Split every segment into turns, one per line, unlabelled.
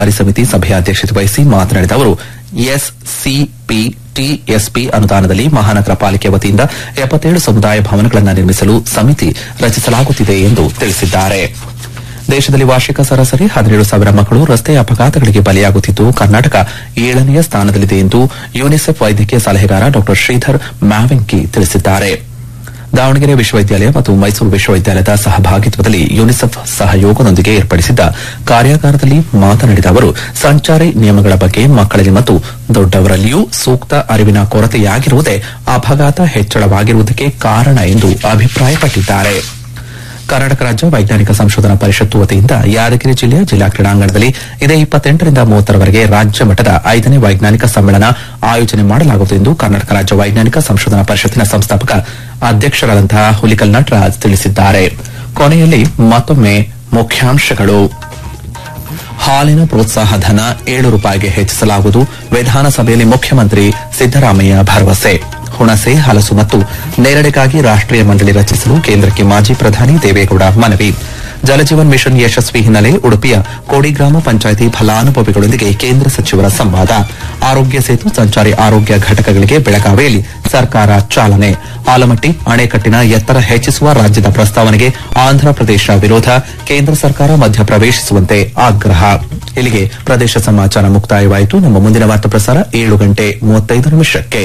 ಕಾರ್ಯ ಸಮಿತಿ ಸಭೆಯ ಅಧ್ಯಕ್ಷತೆ ವಹಿಸಿ ಮಾತನಾಡಿದ ಅವರು ಎಸ್ಸಿಪಿ ಟಿಎಸ್ಪಿ ಅನುದಾನದಲ್ಲಿ ಮಹಾನಗರ ಪಾಲಿಕೆ ವತಿಯಿಂದ ಎಪ್ಪತ್ತೇಳು ಸಮುದಾಯ ಭವನಗಳನ್ನು ನಿರ್ಮಿಸಲು ಸಮಿತಿ ರಚಿಸಲಾಗುತ್ತಿದೆ ಎಂದು ತಿಳಿಸಿದ್ದಾರೆ ದೇಶದಲ್ಲಿ ವಾರ್ಷಿಕ ಸರಾಸರಿ ಹದಿನೇಳು ಸಾವಿರ ಮಕ್ಕಳು ರಸ್ತೆ ಅಪಘಾತಗಳಿಗೆ ಬಲಿಯಾಗುತ್ತಿದ್ದು ಕರ್ನಾಟಕ ಏಳನೆಯ ಸ್ಥಾನದಲ್ಲಿದೆ ಎಂದು ಯುನಿಸೆಫ್ ವೈದ್ಯಕೀಯ ಸಲಹೆಗಾರ ಡಾ ಶ್ರೀಧರ್ ಮ್ಯಾವೆಂಕಿ ತಿಳಿಸಿದ್ದಾರೆ ದಾವಣಗೆರೆ ವಿಶ್ವವಿದ್ಯಾಲಯ ಮತ್ತು ಮೈಸೂರು ವಿಶ್ವವಿದ್ಯಾಲಯದ ಸಹಭಾಗಿತ್ವದಲ್ಲಿ ಯುನಿಸೆಫ್ ಸಹಯೋಗದೊಂದಿಗೆ ಏರ್ಪಡಿಸಿದ್ದ ಕಾರ್ಯಾಗಾರದಲ್ಲಿ ಮಾತನಾಡಿದ ಅವರು ಸಂಚಾರಿ ನಿಯಮಗಳ ಬಗ್ಗೆ ಮಕ್ಕಳಲ್ಲಿ ಮತ್ತು ದೊಡ್ಡವರಲ್ಲಿಯೂ ಸೂಕ್ತ ಅರಿವಿನ ಕೊರತೆಯಾಗಿರುವುದೇ ಅಪಘಾತ ಹೆಚ್ಚಳವಾಗಿರುವುದಕ್ಕೆ ಕಾರಣ ಎಂದು ಅಭಿಪ್ರಾಯಪಟ್ಟಿದ್ದಾರೆ ಕರ್ನಾಟಕ ರಾಜ್ಯ ವೈಜ್ಞಾನಿಕ ಸಂಶೋಧನಾ ಪರಿಷತ್ತು ವತಿಯಿಂದ ಯಾದಗಿರಿ ಜಿಲ್ಲೆಯ ಜಿಲ್ಲಾ ಕ್ರೀಡಾಂಗಣದಲ್ಲಿ ಇದೇ ಇಪ್ಪತ್ತೆಂಟರಿಂದ ಮೂವತ್ತರವರೆಗೆ ರಾಜ್ಯ ಮಟ್ಟದ ಐದನೇ ವೈಜ್ಞಾನಿಕ ಸಮ್ಮೇಳನ ಆಯೋಜನೆ ಮಾಡಲಾಗುವುದು ಎಂದು ಕರ್ನಾಟಕ ರಾಜ್ಯ ವೈಜ್ಞಾನಿಕ ಸಂಶೋಧನಾ ಪರಿಷತ್ತಿನ ಸಂಸ್ಥಾಪಕ ಅಧ್ಯಕ್ಷರಾದಂತಹ ಹುಲಿಕಲ್ ನಟರಾಜ್ ತಿಳಿಸಿದ್ದಾರೆ ಕೊನೆಯಲ್ಲಿ ಮತ್ತೊಮ್ಮೆ ಮುಖ್ಯಾಂಶಗಳು ಹಾಲಿನ ಪ್ರೋತ್ಸಾಹ ಧನ ಏಳು ರೂಪಾಯಿಗೆ ಹೆಚ್ಚಿಸಲಾಗುವುದು ವಿಧಾನಸಭೆಯಲ್ಲಿ ಮುಖ್ಯಮಂತ್ರಿ ಸಿದ್ದರಾಮಯ್ಯ ಭರವಸೆ ಹುಣಸೆ ಹಲಸು ಮತ್ತು ನೇರಳೆಗಾಗಿ ರಾಷ್ಟೀಯ ಮಂಡಳಿ ರಚಿಸಲು ಕೇಂದ್ರಕ್ಕೆ ಮಾಜಿ ಪ್ರಧಾನಿ ದೇವೇಗೌಡ ಮನವಿ ಜಲಜೀವನ್ ಮಿಷನ್ ಯಶಸ್ವಿ ಹಿನ್ನೆಲೆ ಉಡುಪಿಯ ಕೋಡಿ ಗ್ರಾಮ ಪಂಚಾಯಿತಿ ಫಲಾನುಭವಿಗಳೊಂದಿಗೆ ಕೇಂದ್ರ ಸಚಿವರ ಸಂವಾದ ಆರೋಗ್ಯ ಸೇತು ಸಂಚಾರಿ ಆರೋಗ್ಯ ಘಟಕಗಳಿಗೆ ಬೆಳಗಾವಿಯಲ್ಲಿ ಸರ್ಕಾರ ಚಾಲನೆ ಆಲಮಟ್ಟಿ ಅಣೆಕಟ್ಟಿನ ಎತ್ತರ ಹೆಚ್ಚಿಸುವ ರಾಜ್ಯದ ಪ್ರಸ್ತಾವನೆಗೆ ಆಂಧ್ರಪ್ರದೇಶ ವಿರೋಧ ಕೇಂದ್ರ ಸರ್ಕಾರ ಮಧ್ಯಪ್ರವೇಶಿಸುವಂತೆ ಆಗ್ರಹ ಇಲ್ಲಿಗೆ ಪ್ರದೇಶ ಸಮಾಚಾರ ಮುಕ್ತಾಯವಾಯಿತು ನಮ್ಮ ಮುಂದಿನ ವಾರ್ತಾ ಪ್ರಸಾರ ಏಳು ಗಂಟೆ ಮೂವತ್ತೈದು ನಿಮಿಷಕ್ಕೆ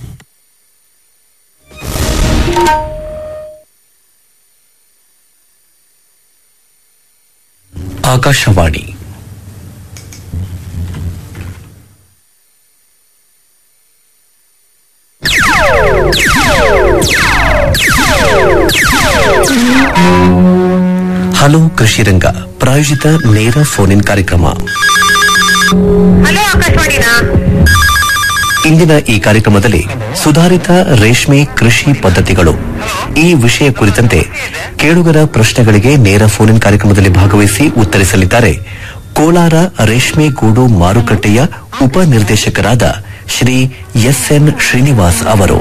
ಆಕಾಶವಾಣಿ ಹಲೋ ಕೃಷಿ ರಂಗ ಪ್ರಾಯೋಜಿತ ನೇರ ಫೋನ್ ಇನ್ ಕಾರ್ಯಕ್ರಮ
ಹಲೋ ಆಕಾಶವಾಣಿನಾ
ಇಂದಿನ ಈ ಕಾರ್ಯಕ್ರಮದಲ್ಲಿ ಸುಧಾರಿತ ರೇಷ್ಮೆ ಕೃಷಿ ಪದ್ಧತಿಗಳು ಈ ವಿಷಯ ಕುರಿತಂತೆ ಕೇಳುಗರ ಪ್ರಶ್ನೆಗಳಿಗೆ ನೇರ ಫೋನ್ ಇನ್ ಕಾರ್ಯಕ್ರಮದಲ್ಲಿ ಭಾಗವಹಿಸಿ ಉತ್ತರಿಸಲಿದ್ದಾರೆ ಕೋಲಾರ ರೇಷ್ಮೆ ಗೂಡು ಮಾರುಕಟ್ಟೆಯ ಉಪನಿರ್ದೇಶಕರಾದ ಶ್ರೀ ಎಸ್ಎನ್ ಶ್ರೀನಿವಾಸ್ ಅವರು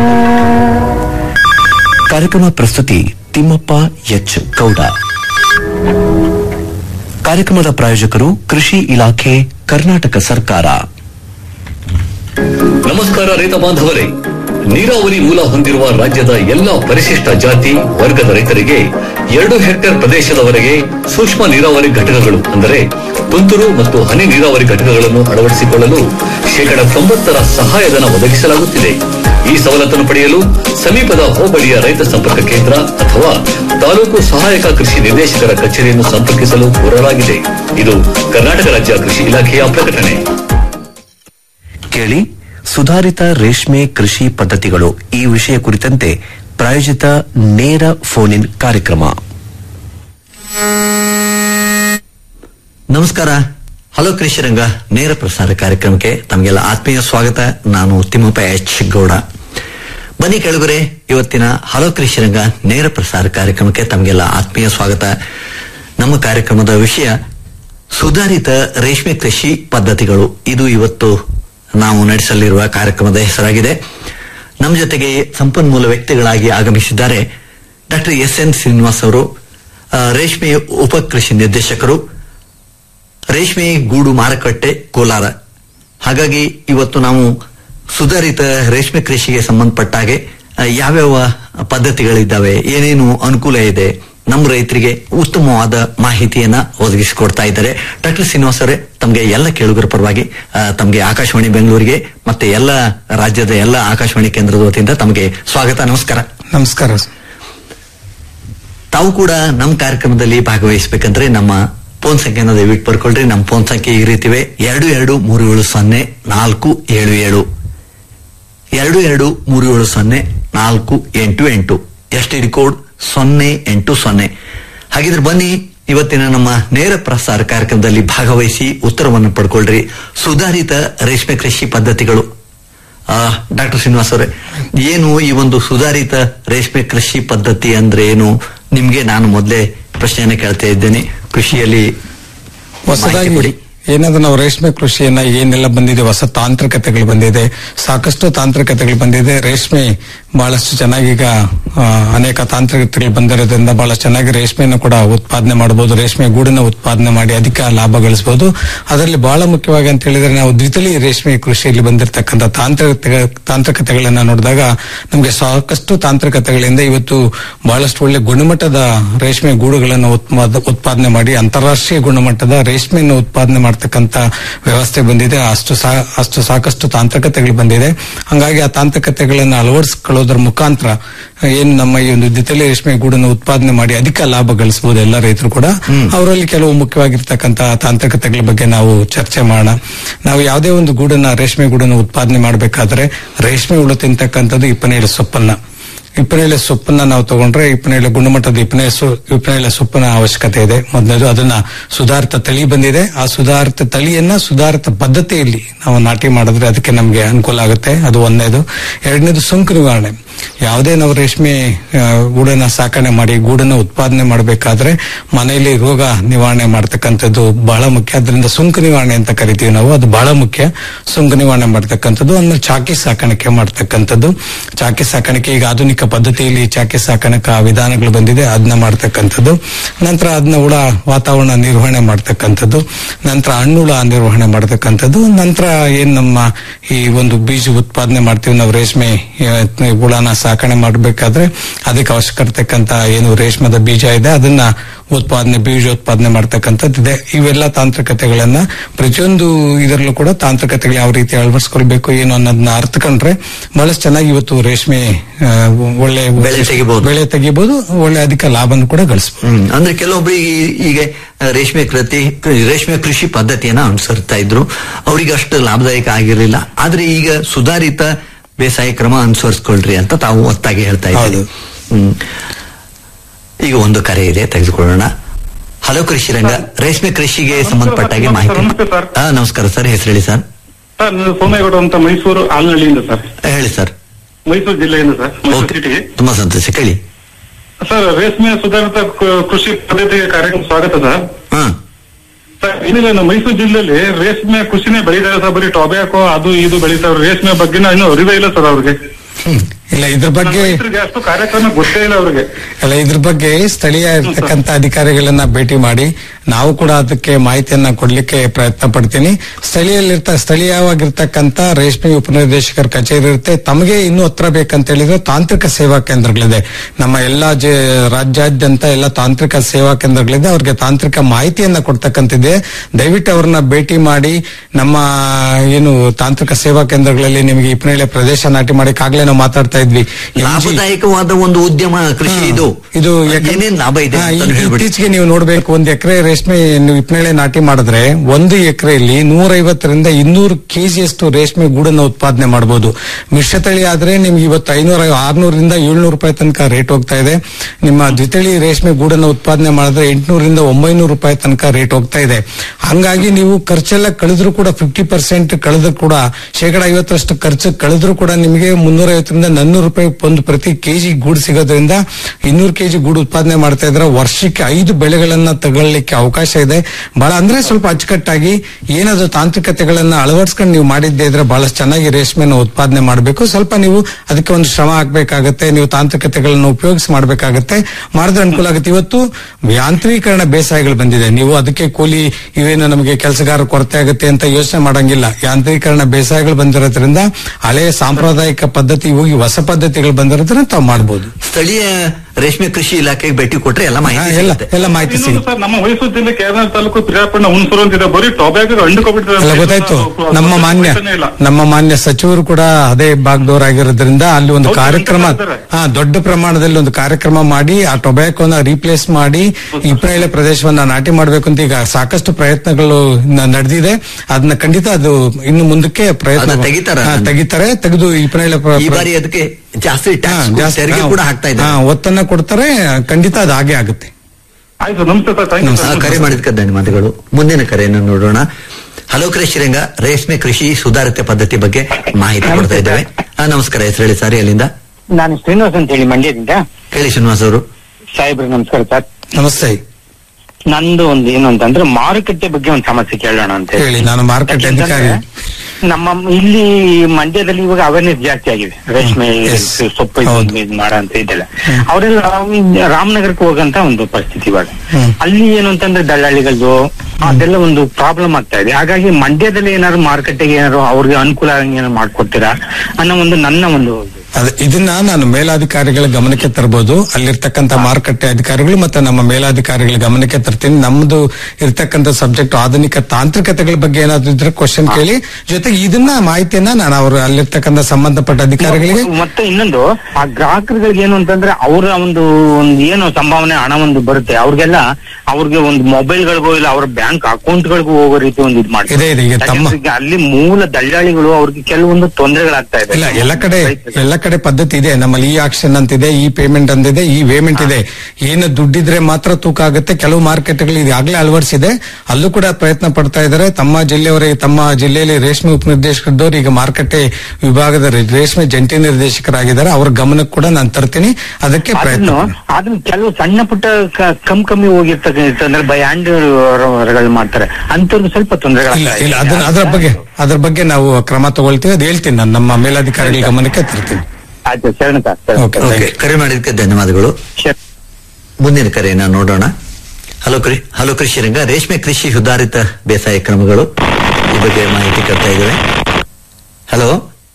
ಕಾರ್ಯಕ್ರಮ ಪ್ರಸ್ತುತಿ ತಿಮ್ಮಪ್ಪ ಎಚ್ ಗೌಡ ಕಾರ್ಯಕ್ರಮದ ಪ್ರಾಯೋಜಕರು ಕೃಷಿ ಇಲಾಖೆ ಕರ್ನಾಟಕ ಸರ್ಕಾರ
ನಮಸ್ಕಾರ ರೈತ ಬಾಂಧವರೇ ನೀರಾವರಿ ಮೂಲ ಹೊಂದಿರುವ ರಾಜ್ಯದ ಎಲ್ಲಾ ಪರಿಶಿಷ್ಟ ಜಾತಿ ವರ್ಗದ ರೈತರಿಗೆ ಎರಡು ಹೆಕ್ಟೇರ್ ಪ್ರದೇಶದವರೆಗೆ ಸೂಕ್ಷ್ಮ ನೀರಾವರಿ ಘಟಕಗಳು ಅಂದರೆ ತುಂತುರು ಮತ್ತು ಹನಿ ನೀರಾವರಿ ಘಟಕಗಳನ್ನು ಅಳವಡಿಸಿಕೊಳ್ಳಲು ಶೇಕಡ ತೊಂಬತ್ತರ ಸಹಾಯಧನ ಒದಗಿಸಲಾಗುತ್ತಿದೆ ಈ ಸವಲತ್ತನ್ನು ಪಡೆಯಲು ಸಮೀಪದ ಹೋಬಳಿಯ ರೈತ ಸಂಪರ್ಕ ಕೇಂದ್ರ ಅಥವಾ ತಾಲೂಕು ಸಹಾಯಕ ಕೃಷಿ ನಿರ್ದೇಶಕರ ಕಚೇರಿಯನ್ನು ಸಂಪರ್ಕಿಸಲು ಕೋರಲಾಗಿದೆ ಇದು ಕರ್ನಾಟಕ ರಾಜ್ಯ ಕೃಷಿ ಇಲಾಖೆಯ ಪ್ರಕಟಣೆ
ಕೇಳಿ ಸುಧಾರಿತ ರೇಷ್ಮೆ ಕೃಷಿ ಪದ್ಧತಿಗಳು ಈ ವಿಷಯ ಕುರಿತಂತೆ ಪ್ರಾಯೋಜಿತ ನೇರ ಫೋನ್ ಇನ್ ಕಾರ್ಯಕ್ರಮ
ನಮಸ್ಕಾರ ಹಲೋ ಕೃಷಿ ರಂಗ ನೇರ ಪ್ರಸಾರ ಕಾರ್ಯಕ್ರಮಕ್ಕೆ ತಮಗೆಲ್ಲ ಆತ್ಮೀಯ ಸ್ವಾಗತ ನಾನು ತಿಮ್ಮಪ್ಪ ಎಚ್ ಗೌಡ ಬನ್ನಿ ಕೆಳಗರೆ ಇವತ್ತಿನ ಹಲೋ ಕೃಷಿ ರಂಗ ನೇರ ಪ್ರಸಾರ ಕಾರ್ಯಕ್ರಮಕ್ಕೆ ತಮಗೆಲ್ಲ ಆತ್ಮೀಯ ಸ್ವಾಗತ ನಮ್ಮ ಕಾರ್ಯಕ್ರಮದ ವಿಷಯ ಸುಧಾರಿತ ರೇಷ್ಮೆ ಕೃಷಿ ಪದ್ಧತಿಗಳು ಇದು ಇವತ್ತು ನಾವು ನಡೆಸಲಿರುವ ಕಾರ್ಯಕ್ರಮದ ಹೆಸರಾಗಿದೆ ನಮ್ಮ ಜೊತೆಗೆ ಸಂಪನ್ಮೂಲ ವ್ಯಕ್ತಿಗಳಾಗಿ ಆಗಮಿಸಿದ್ದಾರೆ ಡಾಕ್ಟರ್ ಎಸ್ ಎನ್ ಶ್ರೀನಿವಾಸ್ ಅವರು ಆ, ರೇಷ್ಮೆ ಉಪ ಕೃಷಿ ನಿರ್ದೇಶಕರು ರೇಷ್ಮೆ ಗೂಡು ಮಾರುಕಟ್ಟೆ ಕೋಲಾರ ಹಾಗಾಗಿ ಇವತ್ತು ನಾವು ಸುಧಾರಿತ ರೇಷ್ಮೆ ಕೃಷಿಗೆ ಸಂಬಂಧಪಟ್ಟ ಹಾಗೆ ಆ, ಯಾವ್ಯಾವ ಪದ್ಧತಿಗಳಿದ್ದಾವೆ ಏನೇನು ಅನುಕೂಲ ಇದೆ ನಮ್ಮ ರೈತರಿಗೆ ಉತ್ತಮವಾದ ಮಾಹಿತಿಯನ್ನ ಒದಗಿಸಿಕೊಡ್ತಾ ಇದ್ದಾರೆ ಡಾಕ್ಟರ್ ಶ್ರೀನಿವಾಸ್ ಅವರೇ ತಮಗೆ ಎಲ್ಲ ಕೇಳುಗರ ಪರವಾಗಿ ಆ, ತಮಗೆ ಆಕಾಶವಾಣಿ ಬೆಂಗಳೂರಿಗೆ ಮತ್ತೆ ಎಲ್ಲ ರಾಜ್ಯದ ಎಲ್ಲ ಆಕಾಶವಾಣಿ ಕೇಂದ್ರದ ವತಿಯಿಂದ ತಮಗೆ ಸ್ವಾಗತ ನಮಸ್ಕಾರ
ನಮಸ್ಕಾರ
ತಾವು ಕೂಡ ನಮ್ಮ ಕಾರ್ಯಕ್ರಮದಲ್ಲಿ ಭಾಗವಹಿಸಬೇಕಂದ್ರೆ ನಮ್ಮ ಫೋನ್ ಸಂಖ್ಯೆನ ದಯವಿಟ್ಟು ಬರ್ಕೊಳ್ರಿ ನಮ್ಮ ಫೋನ್ ಸಂಖ್ಯೆ ಈ ರೀತಿವೆ ಎರಡು ಎರಡು ಮೂರು ಏಳು ಸೊನ್ನೆ ನಾಲ್ಕು ಏಳು ಏಳು ಎರಡು ಎರಡು ಮೂರು ಏಳು ಸೊನ್ನೆ ನಾಲ್ಕು ಎಂಟು ಎಂಟು ಎಸ್ ಡಿ ಕೋಡ್ ಸೊನ್ನೆ ಎಂಟು ಸೊನ್ನೆ ಹಾಗಿದ್ರೆ ಬನ್ನಿ ಇವತ್ತಿನ ನಮ್ಮ ನೇರ ಪ್ರಸಾರ ಕಾರ್ಯಕ್ರಮದಲ್ಲಿ ಭಾಗವಹಿಸಿ ಉತ್ತರವನ್ನು ಪಡ್ಕೊಳ್ರಿ ಸುಧಾರಿತ ರೇಷ್ಮೆ ಕೃಷಿ ಪದ್ಧತಿಗಳು ಡಾಕ್ಟರ್ ಶ್ರೀನಿವಾಸ್ ಅವರೇ ಏನು ಈ ಒಂದು ಸುಧಾರಿತ ರೇಷ್ಮೆ ಕೃಷಿ ಪದ್ಧತಿ ಅಂದ್ರೆ ಏನು ನಿಮ್ಗೆ ನಾನು ಮೊದಲೇ ಪ್ರಶ್ನೆಯನ್ನು ಕೇಳ್ತಾ ಇದ್ದೇನೆ ಕೃಷಿಯಲ್ಲಿ ಮಾಹಿತಿ
ಹೊಸದಾಗಿ
ಕೊಡಿ.
ಏನಾದ್ರೂ ನಾವು ರೇಷ್ಮೆ ಕೃಷಿಯನ್ನ ಏನೆಲ್ಲ ಬಂದಿದೆ ಹೊಸ ತಾಂತ್ರಿಕತೆಗಳು ಬಂದಿದೆ ಸಾಕಷ್ಟು ತಾಂತ್ರಿಕತೆಗಳು ಬಂದಿದೆ ರೇಷ್ಮೆ ಬಹಳಷ್ಟು ಚೆನ್ನಾಗಿ ಈಗ ಆ, ಅನೇಕ ತಾಂತ್ರಿಕತೆಗಳು ಬಂದಿರೋದ್ರಿಂದ ಬಹಳ ಚೆನ್ನಾಗಿ ರೇಷ್ಮೆಯನ್ನು ಕೂಡ ಉತ್ಪಾದನೆ ಮಾಡಬಹುದು ರೇಷ್ಮೆ ಗೂಡನ್ನ ಉತ್ಪಾದನೆ ಮಾಡಿ ಅಧಿಕ ಲಾಭ ಗಳಿಸಬಹುದು ಅದರಲ್ಲಿ ಬಹಳ ಮುಖ್ಯವಾಗಿ ಅಂತ ಹೇಳಿದ್ರೆ ನಾವು ದ್ವಿತಳಿ ರೇಷ್ಮೆ ಕೃಷಿಯಲ್ಲಿ ಬಂದಿರತಕ್ಕಂಥ ತಾಂತ್ರಿಕ ತಾಂತ್ರಿಕತೆಗಳನ್ನ ನೋಡಿದಾಗ ನಮಗೆ ಸಾಕಷ್ಟು ತಾಂತ್ರಿಕತೆಗಳಿಂದ ಇವತ್ತು ಬಹಳಷ್ಟು ಒಳ್ಳೆ ಗುಣಮಟ್ಟದ ರೇಷ್ಮೆ ಗೂಡುಗಳನ್ನು ಉತ್ಪಾದ- ಉತ್ಪಾದನೆ ಮಾಡಿ ಅಂತಾರಾಷ್ಟ್ರೀಯ ಗುಣಮಟ್ಟದ ರೇಷ್ಮೆಯನ್ನು ಉತ್ಪಾದನೆ ಮಾಡತಕ್ಕಂತ ವ್ಯವಸ್ಥೆ ಬಂದಿದೆ ಅಷ್ಟು ಸಾ- ಅಷ್ಟು ಸಾಕಷ್ಟು ತಾಂತ್ರಿಕತೆಗಳು ಬಂದಿದೆ ಹಂಗಾಗಿ ಆ ತಾಂತ್ರಿಕತೆಗಳನ್ನು ಅಳವಡಿಸಿಕೊಳ್ಳೋದ್ರ ಮುಖಾಂತರ ಏನು ನಮ್ಮ ಈ ಒಂದು ದ್ವಿತಳಿ ರೇಷ್ಮೆ ಗೂಡನ್ನು ಉತ್ಪಾದನೆ ಮಾಡಿ ಅಧಿಕ ಲಾಭ ಗಳಿಸಬಹುದು ಎಲ್ಲ ರೈತರು ಕೂಡ ಅವರಲ್ಲಿ ಕೆಲವು ಮುಖ್ಯವಾಗಿರ್ತಕ್ಕಂಥ ತಾಂತ್ರಿಕತೆಗಳ ಬಗ್ಗೆ ನಾವು ಚರ್ಚೆ ಮಾಡೋಣ ನಾವು ಯಾವುದೇ ಒಂದು ಗೂಡನ್ನ ರೇಷ್ಮೆ ಗೂಡನ್ನು ಉತ್ಪಾದನೆ ಮಾಡಬೇಕಾದ್ರೆ ರೇಷ್ಮೆ ಹುಳು ತಿಂತಕ್ಕಂಥದ್ದು ಇಪ್ಪನೇಳು ಸೊಪ್ಪನ್ನ ಇಪ್ಪನೇಳೆ ಸೊಪ್ಪನ್ನ ನಾವು ತಗೊಂಡ್ರೆ ಇಪ್ಪನೇಳೆ ಗುಣಮಟ್ಟದ ಇಪ್ಪನೇ ಇಪ್ಪನೇಳೆ ಸೊಪ್ಪಿನ ಅವಶ್ಯಕತೆ ಇದೆ ಮೊದಲನೇದು ಅದನ್ನ ಸುಧಾರಿತ ತಳಿ ಬಂದಿದೆ ಆ ಸುಧಾರಿತ ತಳಿಯನ್ನ ಸುಧಾರಿತ ಪದ್ಧತಿಯಲ್ಲಿ ನಾವು ನಾಟಿ ಮಾಡಿದ್ರೆ ಅದಕ್ಕೆ ನಮಗೆ ಅನುಕೂಲ ಆಗುತ್ತೆ ಅದು ಒಂದನೇದು ಎರಡನೇದು ಸೋಂಕು ನಿವಾರಣೆ ಯಾವುದೇ ನಾವು ರೇಷ್ಮೆ ಆ, ಗೂಡನ್ನ ಸಾಕಣೆ ಮಾಡಿ ಗೂಡನ್ನ ಉತ್ಪಾದನೆ ಮಾಡಬೇಕಾದ್ರೆ ಮನೆಯಲ್ಲಿ ರೋಗ ನಿವಾರಣೆ ಮಾಡ್ತಕ್ಕಂಥದ್ದು ಬಹಳ ಮುಖ್ಯ ಅದರಿಂದ ಸೋಂಕು ನಿವಾರಣೆ ಅಂತ ಕರಿತೀವಿ ನಾವು ಅದು ಬಹಳ ಮುಖ್ಯ ಸೋಂಕು ನಿವಾರಣೆ ಮಾಡ್ತಕ್ಕಂಥದ್ದು ಆಮೇಲೆ ಚಾಕಿ ಸಾಕಾಣಿಕೆ ಮಾಡ್ತಕ್ಕಂಥದ್ದು ಚಾಕಿ ಸಾಕಾಣಿಕೆ ಈಗ ಆಧುನಿಕ ಪದ್ಧತಿಯಲ್ಲಿ ಚಾಕಿ ಸಾಕಾಣಿಕಾ ವಿಧಾನಗಳು ಬಂದಿದೆ ಅದನ್ನ ಮಾಡ್ತಕ್ಕಂಥದ್ದು ನಂತರ ಅದನ್ನ ಹುಳ ವಾತಾವರಣ ನಿರ್ವಹಣೆ ಮಾಡ್ತಕ್ಕಂಥದ್ದು ನಂತರ ಹಣ್ಣುಳ ನಿರ್ವಹಣೆ ಮಾಡ್ತಕ್ಕಂಥದ್ದು ನಂತರ ಏನ್ ನಮ್ಮ ಈ ಒಂದು ಬೀಜ ಉತ್ಪಾದನೆ ಮಾಡ್ತೀವಿ ನಾವು ರೇಷ್ಮೆ ಆ, ಹುಳನ ಸಾಕಣೆ ಮಾಡಬೇಕಾದ್ರೆ ಅದಕ್ಕೆ ಅವಶ್ಯಕರ್ತಕ್ಕಂತ ಏನು ರೇಷ್ಮದ ಬೀಜ ಇದೆ ಅದನ್ನ ಉತ್ಪಾದನೆ ಬೀಜ ಉತ್ಪಾದನೆ ಮಾಡ್ತಕ್ಕಂಥದ್ದು ಇದೆ ಇವೆಲ್ಲ ತಾಂತ್ರಿಕತೆಗಳನ್ನ ಪ್ರತಿಯೊಂದು ಇದರಲ್ಲೂ ಕೂಡ ತಾಂತ್ರಿಕತೆಗಳು ಯಾವ ರೀತಿ ಅಳವಡಿಸ್ಕೊಳ್ಬೇಕು ಏನು ಅನ್ನೋದನ್ನ ಅರ್ಥಕೊಂಡ್ರೆ ಬಹಳಷ್ಟು ಚೆನ್ನಾಗಿ ಇವತ್ತು ರೇಷ್ಮೆ ಆ, ಒಳ್ಳೆ
ಬೆಳೆ ತೆಗಿಬಹುದು.
ಬೆಳೆ ತೆಗಿಬಹುದು ಒಳ್ಳೆ ಅಧಿಕ ಲಾಭನ ಕೂಡ ಗಳಿಸಬಹುದು
ಹ್ಮ್. ಅಂದ್ರೆ ಕೆಲವೊಬ್ರು ಈ- ಈಗ ರೇಷ್ಮೆ ಕೃತಿ ರೇಷ್ಮೆ ಕೃಷಿ ಪದ್ಧತಿಯನ್ನ ಅನುಸರಿಸ್ತಾ ಇದ್ರು ಅವರಿಗೆ ಅಷ್ಟು ಲಾಭದಾಯಕ ಆಗಿರಲಿಲ್ಲ ಆದ್ರೆ ಈಗ ಸುಧಾರಿತ ಬೇಸಾಯ ಕ್ರಮ ಅನುಸರಿಸ್ಕೊಳ್ರಿ ಅಂತ ತಾವು ಒತ್ತಾಗಿ ಹೇಳ್ತಾ ಇದ್ದೀರಿ
ಹೌದು.
ಹ್ಮ್. ಈಗ ಒಂದು ಕರೆ ಇದೆ ತೆಗೆದುಕೊಳ್ಳೋಣ ಹಲೋ ಕೃಷಿ ರಂಗ ರೇಷ್ಮೆ ಕೃಷಿಗೆ ಸಂಬಂಧಪಟ್ಟಾಗೆ ಮಾಹಿತಿ
ನಮಸ್ತೆ ಸರ್.
ಹಾ ನಮಸ್ಕಾರ ಸರ್ ಹೆಸರು ಹೇಳಿ ಸರ್
ಸರ್ ನಾನು ಸೋಮೇಗೌಡ ಅಂತ ಮೈಸೂರು ಆಲ್ನಹಳ್ಳಿಯಿಂದ ಸರ್
ಹೇಳಿ ಸರ್
ಮೈಸೂರು ಜಿಲ್ಲೆಯಿಂದ ಸರ್ ಮೈಸೂರು
ಓಕೆ
ಸಿಟಿ
ತುಂಬಾ ಸಂತೋಷ ಕೇಳಿ
ಸರ್ ರೇಷ್ಮೆ ಸುಧಾರಿತ ಕ- ಕೃಷಿ ಪದ್ಧತಿಗೆ ಕಾರ್ಯಕ್ರಮ ಸ್ವಾಗತ ಸರ್
ಹಾ
ಸರ್ ಏನಿಲ್ಲ ನಮ್ಮ ಮೈಸೂರು ಜಿಲ್ಲೆಯಲ್ಲಿ ರೇಷ್ಮೆ ಕೃಷಿನೇ ಬೆಳೀತಾರೆ ಸರ್ ಬರೀ ಟೊಬ್ಯಾಕೋ ಅದು ಇದು ಬೆಳೀತಾರೆ ರೇಷ್ಮೆ ಬಗ್ಗೆ ಇನ್ನೂ ಅರಿವೇ ಇಲ್ಲ ಸರ್ ಅವ್ರಿಗೆ
ಇಲ್ಲ ಇದ್ರ ಬಗ್ಗೆ
ರೈತರಿಗೆ ಅಷ್ಟು ಕಾರ್ಯಕ್ರಮ ಗೊತ್ತೇ ಇಲ್ಲ ಅವ್ರಿಗೆ
ಅಲ್ಲ ಇದ್ರ ಬಗ್ಗೆ ಸ್ಥಳೀಯ ಇರ್ತಕ್ಕಂಥ ಅಧಿಕಾರಿಗಳನ್ನ ಭೇಟಿ ಮಾಡಿ ನಾವು ಕೂಡ ಅದಕ್ಕೆ ಮಾಹಿತಿಯನ್ನ ಕೊಡ್ಲಿಕ್ಕೆ ಪ್ರಯತ್ನ ಪಡ್ತೀನಿ ಸ್ಥಳೀಯಲ್ಲಿರ್ತ ಸ್ಥಳೀಯವಾಗಿರ್ತಕ್ಕಂಥ ರೇಷ್ಮೆ ಉಪನಿರ್ದೇಶಕರ ಕಚೇರಿ ಇರುತ್ತೆ ತಮಗೆ ಇನ್ನೂ ಹತ್ರ ಬೇಕಂತ ಹೇಳಿದ್ರೆ ತಾಂತ್ರಿಕ ಸೇವಾ ಕೇಂದ್ರಗಳಿದೆ ನಮ್ಮ ಎಲ್ಲಾ ಜೆ- ರಾಜ್ಯಾದ್ಯಂತ ಎಲ್ಲ ತಾಂತ್ರಿಕ ಸೇವಾ ಕೇಂದ್ರಗಳಿದೆ ಅವ್ರಿಗೆ ತಾಂತ್ರಿಕ ಮಾಹಿತಿಯನ್ನ ಕೊಡ್ತಕ್ಕಂತಿದೆ ದಯವಿಟ್ಟು ಅವ್ರನ್ನ ಭೇಟಿ ಮಾಡಿ ನಮ್ಮ ಏನು ತಾಂತ್ರಿಕ ಸೇವಾ ಕೇಂದ್ರಗಳಲ್ಲಿ ನಿಮಗೆ ಇಪ್ಪನೇಳೆ ಪ್ರದೇಶ ನಾಟಿ ಮಾಡಕ್ಕಾಗ್ಲೇ ನಾವು ಮಾತಾಡ್ತಾ ಇದ್ವಿ MG
ಲಾಭದಾಯಕವಾದ ಒಂದು ಉದ್ಯಮ ಕೃಷಿ
ಹಾ.
ಇದು
ಇದು ಯಾಕೆ-
ಏನೇನ್ ಲಾಭ ಇದೆ
ಹಾ,
ಅಂತ
ಈ-
ಹೇಳ್ಬಿಡಿ
ಇತ್ತೀಚೆಗೆ ನೀವು ನೋಡ್ಬೇಕು ಒಂದ್ ಎಕರೆ ರೇಷ್ಮೆ ನೀವು ಇಪ್ಪನೇಳೆ ನಾಟಿ ಮಾಡಿದ್ರೆ ಒಂದು ಎಕರೆಯಲ್ಲಿ ನೂರೈವತ್ತರಿಂದ ಇನ್ನೂರು ಕೆಜಿಯಷ್ಟು ರೇಷ್ಮೆ ಗೂಡನ್ನ ಉತ್ಪಾದನೆ ಮಾಡಬಹುದು ಮಿಶ್ರತಳಿ ಆದ್ರೆ ನಿಮ್ಗೆ ಇವತ್ತು ಐನೂರ ಆರ್ನೂರಿಂದ ಏಳ್ನೂರು ರೂಪಾಯಿ ತನಕ ರೇಟ್ ಹೋಗ್ತಾ ಇದೆ ನಿಮ್ಮ ದ್ವಿತಳಿ ರೇಷ್ಮೆ ಗೂಡನ್ನ ಉತ್ಪಾದನೆ ಮಾಡಿದ್ರೆ ಎಂಟುನೂರಿಂದ ಒಂಬೈನೂರು ರೂಪಾಯಿ ತನಕ ರೇಟ್ ಹೋಗ್ತಾ ಇದೆ ಹಂಗಾಗಿ ನೀವು ಖರ್ಚೆಲ್ಲ ಕಳೆದ್ರು ಕೂಡ ಫಿಫ್ಟಿ ಪರ್ಸೆಂಟ್ ಕಳೆದ್ರು ಕೂಡ ಶೇಕಡ ಐವತ್ತರಷ್ಟು ಖರ್ಚು ಕಳೆದ್ರು ಕೂಡ ನಿಮಗೆ ಮುನ್ನೂರೈವತ್ತರಿಂದ ನಾನ್ನೂರು ರೂಪಾಯಿ ಒಂದು ಪ್ರತಿ ಕೆಜಿ ಗೂಡು ಸಿಗೋದ್ರಿಂದ ಇನ್ನೂರು ಕೆಜಿ ಗೂಡು ಉತ್ಪಾದನೆ ಮಾಡ್ತಾ ಇದ್ರೆ ವರ್ಷಕ್ಕೆ ಐದು ಬೆಳೆಗಳನ್ನ ತಗೊಳ್ಳಿಕ್ಕೆ ಅವಕಾಶ ಇದೆ ಬಹಳ ಅಂದ್ರೆ ಸ್ವಲ್ಪ ಅಚ್ಚುಕಟ್ಟಾಗಿ ಏನಾದ್ರು ತಾಂತ್ರಿಕತೆಗಳನ್ನ ಅಳವಡಿಸ್ಕೊಂಡು ನೀವು ಮಾಡಿದ್ದೇ ಇದ್ರೆ ಬಹಳಷ್ಟು ಚೆನ್ನಾಗಿ ರೇಷ್ಮೆನ ಉತ್ಪಾದನೆ ಮಾಡಬೇಕು ಸ್ವಲ್ಪ ನೀವು ಅದಕ್ಕೆ ಒಂದು ಶ್ರಮ ಹಾಕ್ಬೇಕಾಗತ್ತೆ ನೀವು ತಾಂತ್ರಿಕತೆಗಳನ್ನ ಉಪಯೋಗಿಸಿ ಮಾಡಬೇಕಾಗತ್ತೆ ಮಾಡಿದ್ರೆ ಅನುಕೂಲ ಆಗುತ್ತೆ ಇವತ್ತು ಯಾಂತ್ರೀಕರಣ ಬೇಸಾಯಗಳು ಬಂದಿದೆ ನೀವು ಅದಕ್ಕೆ ಕೂಲಿ ಇವೇನು ನಮಗೆ ಕೆಲಸಗಾರ ಕೊರತೆ ಆಗುತ್ತೆ ಅಂತ ಯೋಚನೆ ಮಾಡಂಗಿಲ್ಲ ಯಾಂತ್ರೀಕರಣ ಬೇಸಾಯಗಳು ಬಂದಿರೋದ್ರಿಂದ ಹಳೆಯ ಸಾಂಪ್ರದಾಯಿಕ ಪದ್ಧತಿ ಹೋಗಿ ಹೊಸ ಪದ್ಧತಿಗಳು ಬಂದಿರೋದ್ರಿಂದ ತಾವು ಮಾಡಬಹುದು
ಸ್ಥಳೀಯ ರೇಷ್ಮೆ ಕೃಷಿ ಇಲಾಖೆಗೆ ಭೇಟಿ ಕೊಟ್ರೆ ಎಲ್ಲ ಮಾಹಿತಿ
ಎಲ್ಲ
ಸಿಗುತ್ತೆ
ಎಲ್ಲ ಮಾಹಿತಿ
ಇನ್ನೊಂದು
ಸಿಗುತ್ತೆ
ಸರ್ ನಮ್ಮ ಮೈಸೂರು ಜಿಲ್ಲೆ ಕೇರಳ ತಾಲೂಕು ಪಿರಿಯಾಪಣ್ಣ ಹುಣಸೂರು ಅಂತಿದೆ ಬರೀ ಟೊಬ್ಯಾಕೋ ಅಂಡ್ಕೊಬಿಟ್ಟಿದ್ದಾರೆ
ಎಲ್ಲ ಗೊತ್ತಾಯ್ತು ನಮ್ಮ ಮಾನ್ಯ
ಇಲ್ಲ
ನಮ್ಮ ಮಾನ್ಯ ಸಚಿವರು ಕೂಡ ಅದೇ ಭಾಗದವರಾಗಿರೋದ್ರಿಂದ ಅಲ್ಲಿ ಒಂದು
ಹೌದು,
ಕಾರ್ಯಕ್ರಮ
ಇದ್ದಾರೆ.
ಹಾ ದೊಡ್ಡ ಪ್ರಮಾಣದಲ್ಲಿ ಒಂದು ಕಾರ್ಯಕ್ರಮ ಮಾಡಿ ಆ ಟೊಬ್ಯಾಕೋನ ರೀಪ್ಲೇಸ್ ಮಾಡಿ ಇಪ್ರಾಯಿಲೆ ಪ್ರದೇಶವನ್ನ ನಾಟಿ ಮಾಡಬೇಕು ಅಂತ ಈಗ ಸಾಕಷ್ಟು ಪ್ರಯತ್ನಗಳು ನ- ನಡೆದಿದೆ ಅದನ್ನ ಖಂಡಿತ ಅದು ಇನ್ನು ಮುಂದಕ್ಕೆ ಪ್ರಯತ್ನ
ಅದನ್ನ ತೆಗಿತಾರ
ಹಾ,
ಅದನ್ನ?
ತೆಗಿತಾರೆ ತೆಗೆದು ಇಪ್ರಾಯಿಲೆ
ಈ ಬಾರಿ ಅದಕ್ಕೆ ಜಾಸ್ತಿ ಟ್ಯಾಕ್ಸ್ ತೆರಿಗೆ ಕೂಡ ಹಾಕ್ತಾ ಇದ್ದಾರೆ
ಒತ್ತನ್ನ ಕೊಡ್ತಾರೆ ಖಂಡಿತ ಅದು ಹಾಗೆ ಆಗುತ್ತೆ
ಆಯ್ತು ನಮಸ್ತೆ ಸರ್ ಥ್ಯಾಂಕ್ ಯು
ಆ, ಕರೆ ಮಾಡಿದ್ಕ ಧನ್ಯವಾದಗಳು ಮುಂದಿನ ಕರೆಯನ್ನು ನೋಡೋಣ ಹಲೋ ಕೃಷಿರಂಗ ರೇಷ್ಮೆ ಕೃಷಿ ಸುಧಾರಿತ ಪದ್ಧತಿ ಬಗ್ಗೆ ಮಾಹಿತಿ ಕೊಡ್ತಾ ಇದ್ದೇವೆ ಆ, ನಮಸ್ಕಾರ ಹೆಸರು ಹೇಳಿ ಸರ್ ಎಲ್ಲಿಂದ
ನಾನು ಶ್ರೀನಿವಾಸ್ ಅಂತ ಹೇಳಿ ಮಂಡ್ಯದಿಂದ
ಹೇಳಿ ಶ್ರೀನಿವಾಸ್ ಅವರು
ಸಾಹೇಬ್ರು ನಮಸ್ಕಾರ ಸರ್
ನಮಸ್ತೆ
ನಂದು ಒಂದು ಏನು ಅಂತಂದ್ರೆ ಮಾರುಕಟ್ಟೆ ಬಗ್ಗೆ ಒಂದು ಸಮಸ್ಯೆ ಕೇಳೋಣ ಅಂತ ಹೇಳಿ.
ಹೇಳಿ ನಾನು ಮಾರುಕಟ್ಟೆ
ಯಾಕೆಂತಂದ್ರೆ
ಅಧಿಕಾರಿ
ನಮ್ಮ ಇಲ್ಲಿ ಮಂಡ್ಯದಲ್ಲಿ ಇವಾಗ ಅವೇರ್ನೆಸ್ ಜಾಸ್ತಿ ಆಗಿದೆ ರೇಷ್ಮೆ
Yes.
ಸೊಪ್ಪು
ಹೌದು.
ಇದು- ಇದು ಮಾಡೋ ಅಂತ ಇದೆಲ್ಲ ಅವರೆಲ್ಲ ರಾಮನಗರಕ್ಕೆ ಹೋಗಂತ ಒಂದು ಪರಿಸ್ಥಿತಿ ಇವಾಗ
ಹ್ಮ್.
ಅಲ್ಲಿ ಏನು ಅಂತಂದ್ರೆ ದಳ್ಳಾಳಿಗಳದು ಅದೆಲ್ಲ ಒಂದು ಪ್ರಾಬ್ಲಮ್ ಆಗ್ತಾ ಇದೆ ಹಾಗಾಗಿ ಮಂಡ್ಯದಲ್ಲಿ ಏನಾದ್ರು ಮಾರುಕಟ್ಟೆಗೆ ಏನಾದ್ರು ಅವ್ರಿಗೆ ಅನುಕೂಲ ಆಗಂಗೆ ಏನಾದ್ರು ಮಾಡ್ಕೊಡ್ತೀರಾ ಅನ್ನೋ ಒಂದು ನನ್ನ ಒಂದು
ಅದೇ ಇದನ್ನ ನಾನು ಮೇಲಾಧಿಕಾರಿಗಳ ಗಮನಕ್ಕೆ ತರಬಹುದು ಅಲ್ಲಿರ್ತಕ್ಕಂಥ ಮಾರುಕಟ್ಟೆ ಅಧಿಕಾರಿಗಳು ಮತ್ತೆ ನಮ್ಮ ಮೇಲಾಧಿಕಾರಿಗಳ ಗಮನಕ್ಕೆ ತರ್ತೀನಿ ನಮ್ದು ಇರ್ತಕ್ಕಂಥ ಸಬ್ಜೆಕ್ಟ್ ಆಧುನಿಕ ತಾಂತ್ರಿಕತೆಗಳ ಬಗ್ಗೆ ಏನಾದ್ರು ಇದ್ರೆ ಕ್ವಶನ್ ಕೇಳಿ ಜೊತೆಗೆ ಇದನ್ನ ಮಾಹಿತಿಯನ್ನ ನಾನು ಅವರು ಅಲ್ಲಿರ್ತಕ್ಕಂಥ ಸಂಬಂಧಪಟ್ಟ ಅಧಿಕಾರಿಗಳಿಗೆ
ಮತ್ತೆ ಇನ್ನೊಂದು ಆ ಗ್ರಾಹಕರುಗಳಿಗೆ ಏನು ಅಂತಂದ್ರೆ ಅವರ ಒಂದು ಒಂದು ಏನು ಸಂಭಾವನೆ ಹಣ ಒಂದು ಬರುತ್ತೆ ಅವ್ರಿಗೆಲ್ಲ ಅವ್ರಿಗೆ ಒಂದು ಮೊಬೈಲ್ಗಳಿಗೂ ಇಲ್ಲ ಅವ್ರ ಬ್ಯಾಂಕ್ ಅಕೌಂಟ್ಗಳಿಗೂ ಹೋಗೋ ರೀತಿ ಒಂದು ಇದು ಮಾಡ್ತಾರೆ
ಇದೆ, ಇದೆ, ಈಗ ತಮ್ಮ-
ಯಾಕಂದ್ರೆ ಈಗ ಅಲ್ಲಿ ಮೂಲ ದಳ್ಳಾಳಿಗಳು ಅವ್ರಿಗೆ ಕೆಲವೊಂದು ತೊಂದರೆಗಳಾಗ್ತಾ ಇದೆ
ಇಲ್ಲ ಎಲ್ಲ ಕಡೆ ಎಲ್ಲ ಕಡೆ ಪದ್ಧತಿ ಇದೆ ನಮ್ಮಲ್ಲಿ ಈ ಆಕ್ಷನ್ ಅಂತಿದೆ ಈ ಪೇಮೆಂಟ್ ಅಂತಿದೆ ಈ ಪೇಮೆಂಟ್ ಇದೆ ಏನು ದುಡ್ಡಿದ್ರೆ ಮಾತ್ರ ತೂಕ ಆಗುತ್ತೆ ಕೆಲವು ಮಾರ್ಕೆಟ್ಗಳು ಈಗಾಗಲೇ ಅಳವಡಿಸಿದೆ ಅಲ್ಲೂ ಕೂಡ ಪ್ರಯತ್ನ ಪಡ್ತಾ ಇದ್ದಾರೆ ತಮ್ಮ ಜಿಲ್ಲೆಯವರಿಗೆ ತಮ್ಮ ಜಿಲ್ಲೆಯಲ್ಲಿ ರೇಷ್ಮೆ ಉಪನಿರ್ದೇಶಕರಿದ್ದವರು ಈಗ ಮಾರುಕಟ್ಟೆ ವಿಭಾಗದ ರೇ- ರೇಷ್ಮೆ ಜಂಟಿ ನಿರ್ದೇಶಕರಾಗಿದ್ದಾರೆ ಅವ್ರ ಗಮನಕ್ಕೆ ಕೂಡ ನಾನು ತರ್ತೀನಿ ಅದಕ್ಕೆ ಪ್ರಯತ್ನ
ಅದನ್ನು
ಪಡ್ತೀನಿ.
ಅದನ್ನ ಕೆಲವು ಸಣ್ಣ ಪುಟ್ಟ ಕ- ಕಮ್ ಕಮ್ಮಿ ಹೋಗಿರ್ತಕ್ಕಂಥ ಅಂದ್ರೆ ಬೈ ಹ್ಯಾಂಡ್ ಮಾಡ್ತಾರೆ ಅಂತವ್ರಿಗೆ ಸ್ವಲ್ಪ
ಇಲ್ಲ
ತೊಂದರೆಗಳಾಗ್ತಾ
ಇಲ್ಲ
ಇದೆ.
ಅದನ್ನ ಅದ್ರ ಬಗ್ಗೆ ಅದ್ರ ಬಗ್ಗೆ ನಾವು ಕ್ರಮ ತಗೊಳ್ತೀವಿ ಅದು ಹೇಳ್ತೀನಿ ನಾನು ನಮ್ಮ ಮೇಲಾಧಿಕಾರಿಗಳ ಗಮನಕ್ಕೆ ತರ್ತೀನಿ
ಆಯ್ತು ಶರಣ ಸರ್ ಶರಣ.
ಓಕೆ
ಓಕೆ ಕರೆ ಮಾಡಿದ್ದಕ್ಕೆ ಧನ್ಯವಾದಗಳು
ಶರಣ.
ಮುಂದಿನ ಕರೆಯನ್ನ ನೋಡೋಣ ಹಲೋ ಕೃ ಹಲೋ ಕೃಷಿ ರಂಗ ರೇಷ್ಮೆ ಕೃಷಿ ಸುಧಾರಿತ ಬೇಸಾಯ ಕ್ರಮಗಳು ಈ ಬಗ್ಗೆ ಮಾಹಿತಿ ಕೊಡ್ತಾ ಇದ್ದೇವೆ ಹಲೋ